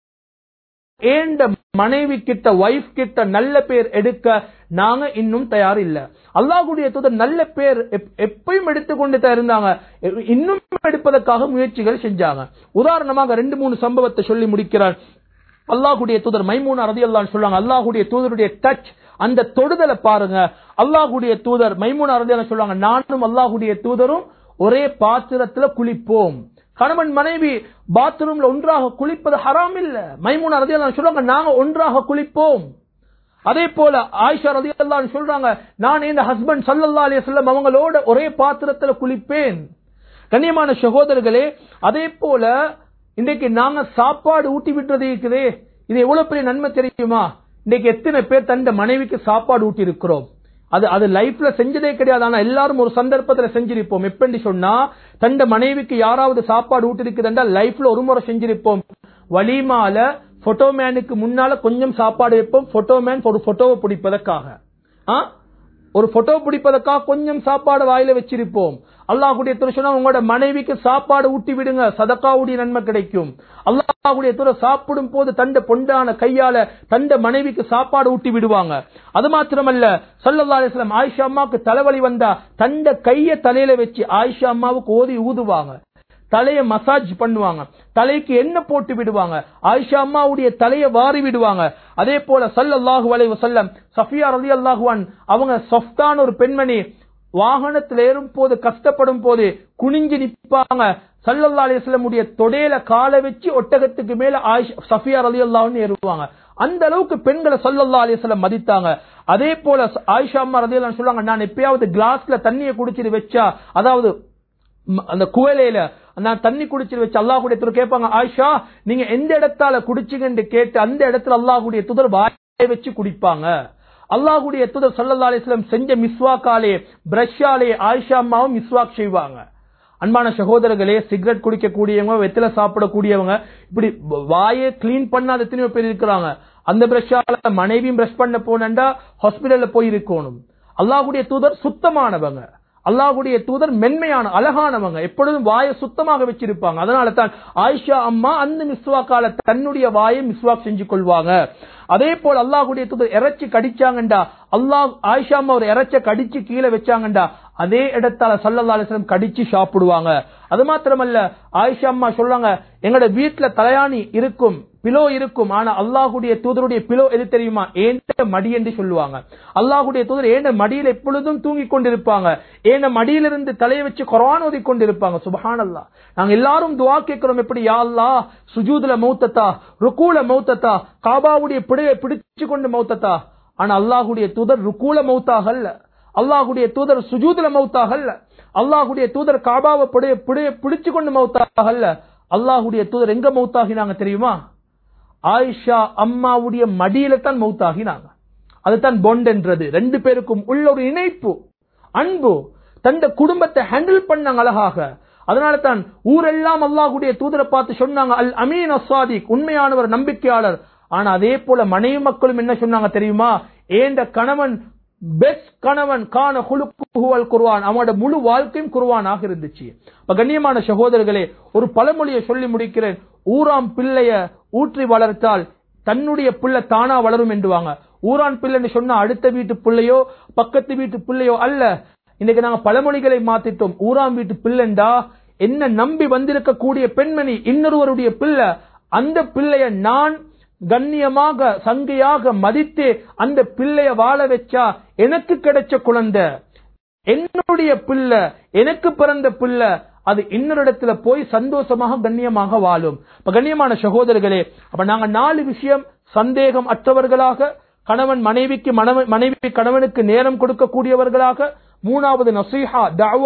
ஏண்ட மனைவி கிட்ட வைஃப் கிட்ட நல்ல பேர் எடுக்க நாங்க இன்னும் தயார் இல்ல அல்லாஹ்வுடைய தூதர் நல்ல பேர் எப்- எப்பயும் எடுத்துக்கொண்டு தான் இருந்தாங்க எ- இன்னும் எடுப்பதற்காக முயற்சிகள் செஞ்சாங்க உதாரணமாக ரெண்டு மூணு சம்பவத்தை சொல்லி முடிக்கிறார் அல்லாஹ்வுடைய தூதர் மைமூனா ரதியல்லான்னு சொல்றாங்க அல்லாஹ்வுடைய தூதருடைய டச் அந்த தொடுதலை பாருங்க அல்லாஹ்வுடைய தூதர் மைமூனா ரதியல்லான்னு சொல்றாங்க நானும் அல்லாஹ்வுடைய தூதரும் ஒரே பாத்திரத்துல குளிப்போம் கணவன் மனைவி பாத்ரூம்ல ஒன்றாக குளிப்பது ஹராம் இல்ல மைமூனா ரதியல்லான்னு சொல்றாங்க நாங்க ஒன்றாக குளிப்போம் அதே போல ஆயிஷா ரதியல்லான்னு சொல்றாங்க நான் இந்த ஹஸ்பண்ட் சல்லல்லா அலைஹி வஸல்லம் அவங்களோட ஒரே பாத்திரத்துல குளிப்பேன் கண்ணியமான சகோதரர்களே அதே போல இன்றைக்கு நாங்க சாப்பாடு ஊட்டி விட்டுறது இருக்குதே இது எவ்வளவு பெரிய நன்மை தெரியுமா இன்றைக்கு எத்தனை பேர் தந்த மனைவிக்கு சாப்பாடு ஊட்டி இருக்கிறோம் அது அது லைஃப்ல செஞ்சதே கிடையாது ஆனா எல்லாரும் ஒரு சந்தர்ப்பத்துல செஞ்சிருப்போம் எப்படி சொன்னா தந்த மனைவிக்கு யாராவது சாப்பாடு ஊட்டி இருக்குதுன்றா லைஃப்ல ஒரு முறை செஞ்சிருப்போம் வலிமால போட்டோமேனுக்கு முன்னால கொஞ்சம் சாப்பாடு வைப்போம் போட்டோமேன் ஒரு போட்டோவை பிடிப்பதற்காக ஆ? ஒரு போட்டோ பிடிப்பதற்காக கொஞ்சம் சாப்பாடு வாயில வச்சிருப்போம் அல்லாஹ்வுடைய துறை சொன்னா உங்களோட மனைவிக்கு சாப்பாடு ஊட்டி விடுங்க சதக்காவுடைய நன்மை கிடைக்கும் அல்லாஹ்வுடைய துறை சாப்பிடும் போது தண்ட பொண்டான கையால தண்ட மனைவிக்கு சாப்பாடு ஊட்டி விடுவாங்க அது மாத்திரமல்ல சல்லல்லாஹு அலைஹி வஸல்லம் ஆயிஷா அம்மாவுக்கு தலைவலி வந்தா தண்ட கைய தலையில வச்சு ஆயிஷா அம்மாவுக்கு ஓதி ஊதுவாங்க தலைய மசாஜ் பண்ணுவாங்க தலைக்கு எண்ணெய் போட்டு விடுவாங்க ஆயிஷா அம்மாவுடைய தலைய வாரி விடுவாங்க அதே போல சல்லல்லாஹு அலைஹி வஸல்லம் சஃபியா ரலியல்லாஹு அன் அவங்க சொஃப்டான ஒரு பெண்மணி வாகனத்தில் ஏறும் போது கஷ்டப்படும் போது குனிஞ்சு நிப்பாங்க சல்லல்லா அலிஸ்லம் உடைய தொடையில காலை வச்சு ஒட்டகத்துக்கு மேல ஆயிஷ் சஃபியா ரலியல்லாஹு ஏறுவாங்க அந்த அளவுக்கு பெண்களை சல்லல்லா அலிஸ்லம் மதித்தாங்க அதே போல ஆயிஷா அம்மா ரலியல்லாஹு சொல்லுவாங்க நான் எப்பயாவது கிளாஸ்ல தண்ணியை குடிச்சிட்டு வச்சா அதாவது ம- அந்த குவலையில நான் தண்ணி குடிச்சிட்டு வச்சு அல்லாஹ்வுடைய தூதர் கேட்பாங்க ஆயிஷா நீங்க எந்த இடத்தால குடிச்சீங்கன்னு கேட்டு அந்த இடத்துல அல்லாஹ்வுடைய தூதர் வாயை வச்சு குடிப்பாங்க அல்லாஹ்வுடைய தூதர் ஸல்லல்லாஹு அலைஹி வஸல்லம் செஞ்ச மிஸ்வாக்காலே பிரஷ்ஷாலே ஆயிஷா அம்மாவும் மிஸ்வாக் செய்வாங்க அன்பான சகோதரர்களே சிகரெட் குடிக்கக்கூடியவங்க வெத்தில சாப்பிடக்கூடியவங்க இப்படி வாயை கிளீன் பண்ணாத எத்தனையோ பேர் இருக்கிறாங்க அந்த பிரஷ்ஷால மனைவியும் பிரஷ் பண்ண போனண்டா ஹாஸ்பிடல்ல போய் இருக்கணும் அல்லாஹ்வுடைய தூதர் சுத்தமானவங்க அல்லாஹ்வுடைய தூதர் மென்மையான அழகானவங்க எப்பொழுதும் வாயை சுத்தமாக வச்சிருப்பாங்க அதனால தான் ஆயிஷா அம்மா அந்த மிஸ்வாக்கால தன்னுடைய வாயை மிஸ்வாக் செஞ்சு கொள்வாங்க அதே போல அல்லாஹ்வுடைய தூதர் இறைச்சி கடிச்சாங்கண்டா அல்லாஹ் ஆயிஷா அம்மா ஒரு இறைச்ச கடிச்சு கீழே வச்சாங்கண்டா அதே இடத்தால சல்லல்லா அலிஸ்லம் கடிச்சு சாப்பிடுவாங்க அது மாத்திரமல்ல ஆயிஷா அம்மா சொல்றாங்க எங்களோட வீட்டுல தலையாணி இருக்கும் பிலோ இருக்கும் ஆனா அல்லாஹ்வுடைய தூதருடைய பிலோ எது தெரியுமா ஏண்ட மடி என்று சொல்லுவாங்க அல்லாஹ்வுடைய தூதர் ஏண்ட மடியில எப்பொழுதும் தூங்கிக் கொண்டிருப்பாங்க ஏண்ட மடியிலிருந்து தலையை வச்சு குரான் ஓதி கொண்டிருப்பாங்க சுபஹானல்லாஹ் நாங்க எல்லாரும் துவா கேட்கிறோம் எப்படி யா அல்லாஹ் சுஜூதுல மௌத்தத்தா ருக்கூல மௌத்தத்தா காபாவுடைய பிடியை பிடிச்சு கொண்டு மௌத்தத்தா ஆனா அல்லாஹ்வுடைய தூதர் ருக்கூல மௌத்தாகல்ல அல்லாஹ்வுடைய தூதர் சுஜூதுல மௌத்தாகல்ல அல்லாஹ்வுடைய தூதர் காபாவை பிடிய பிடிய பிடிச்சு கொண்டு மௌத்தாகல்ல அல்லாஹ்வுடைய தூதர் எங்க மௌத்தாகினாங்க தெரியுமா ஆயிஷா அம்மாவுடைய மடியில தான் மௌத்தாகினாங்க அதுதான் பொண்ட் என்றது ரெண்டு பேருக்கும் உள்ள ஒரு இணைப்பு அன்பு தந்த குடும்பத்தை ஹேண்டில் பண்ணாங்க அழகாக அதனால தான் ஊரெல்லாம் அல்லாஹ்வுடைய தூதரை பார்த்து சொன்னாங்க அல் அமீன் அஸ்வாதிக் உண்மையானவர் நம்பிக்கையாளர் ஆனா அதே போல மனைவி மக்களும் என்ன சொன்னாங்க தெரியுமா ஏண்ட கணவன் பெஸ்ட் கணவன் காண குழுக்குவல் குருவான் அவனோட முழு வாழ்க்கையும் குருவானாக இருந்துச்சு இப்ப கண்ணியமான சகோதரர்களே ஒரு பழமொழியை சொல்லி முடிக்கிறேன் ஊராம் பிள்ளைய ஊற்றி வளர்த்தால் தன்னுடைய பிள்ளை தானா வளரும் என்றுவாங்க ஊரான் பிள்ளைன்னு சொன்னா அடுத்த வீட்டு பிள்ளையோ பக்கத்து வீட்டு பிள்ளையோ அல்ல இன்னைக்கு நாங்க பழமொழிகளை மாத்திட்டோம் ஊராம் வீட்டு பிள்ளைண்டா என்ன நம்பி வந்திருக்கக்கூடிய பெண்மணி இன்னொருவருடைய பிள்ளை அந்த பிள்ளைய நான் கண்ணியமாக சங்கையாக மதித்து அந்த பிள்ளைய வாழ வச்சா எனக்கு கிடைச்ச குழந்தை என்னுடைய பிள்ளை எனக்கு பிறந்த பிள்ளை அது இன்னொரு இடத்துல போய் சந்தோஷமாக கண்ணியமாக வாழும் இப்ப கண்ணியமான சகோதரர்களே அப்ப நாங்க நாலு விஷயம் சந்தேகம் அற்றவர்களாக கணவன் மனைவிக்கு மனைவி மனைவி கணவனுக்கு நேரம் கொடுக்கக்கூடியவர்களாக மூணாவது நசீஹா தஅவா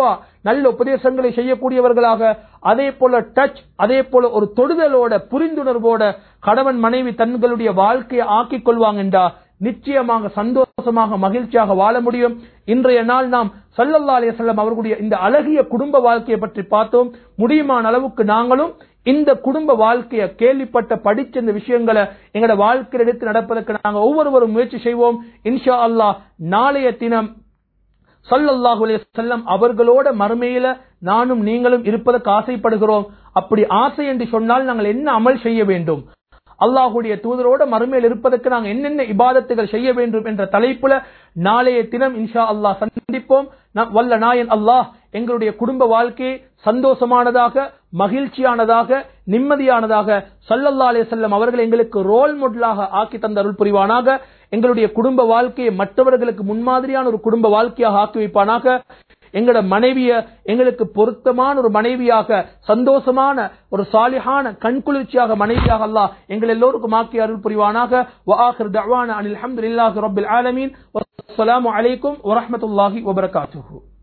நல்ல உபதேசங்களை செய்யக்கூடியவர்களாக அதே போல டச் அதே போல ஒரு தொடுதலோட புரிந்துணர்வோட கணவன் மனைவி தங்களுடைய வாழ்க்கையை ஆக்கிக் கொள்வாங்க என்றா நிச்சயமாக சந்தோஷமாக மகிழ்ச்சியாக வாழ முடியும் இன்றைய நாள் நாம் சல்லல்லா அலையம் அவர்களுடைய இந்த அழகிய குடும்ப வாழ்க்கையை பற்றி பார்த்தோம் முடியுமான அளவுக்கு நாங்களும் இந்த குடும்ப வாழ்க்கையை கேள்விப்பட்ட படிச்ச இந்த விஷயங்களை எங்களோட வாழ்க்கையில் எடுத்து நடப்பதற்கு நாங்கள் ஒவ்வொருவரும் முயற்சி செய்வோம் இன்ஷா அல்லாஹ் நாளைய தினம் சல்லல்லாஹு அலைஹி வஸல்லம் அவர்களோட மறுமையில நானும் நீங்களும் இருப்பதற்கு ஆசைப்படுகிறோம் அப்படி ஆசை என்று சொன்னால் நாங்கள் என்ன அமல் செய்ய வேண்டும் அல்லாஹுடைய தூதரோட மறுமையில் இருப்பதற்கு நாங்கள் என்னென்ன இபாதத்துகள் செய்ய வேண்டும் என்ற தலைப்புல நாளைய தினம் இன்ஷா அல்லாஹ் சந்திப்போம் நம் வல்ல நாயன் அல்லாஹ் எங்களுடைய குடும்ப வாழ்க்கையை சந்தோஷமானதாக மகிழ்ச்சியானதாக நிம்மதியானதாக சல்லல்லா அலைஹி வஸல்லம் அவர்கள் எங்களுக்கு ரோல் மாடலாக ஆக்கி தந்த அருள் புரிவானாக எங்களுடைய குடும்ப வாழ்க்கையை மற்றவர்களுக்கு முன்மாதிரியான ஒரு குடும்ப வாழ்க்கையாக ஆக்கி வைப்பானாக எங்களோட மனைவிய எங்களுக்கு பொருத்தமான ஒரு மனைவியாக சந்தோஷமான ஒரு சாலிஹான கண்குளிர்ச்சியாக மனைவியாக அல்லாஹ் எங்கள் எல்லோருக்கும் ஆக்கி அருள் புரிவானாக வஆஹிர் தஅவானா அனில் ஹம்துலில்லாஹி ரப்பில் ஆலமீன் வஸ்ஸலாமு அலைக்கும் வரஹ்மத்துல்லாஹி வபரகாத்துஹு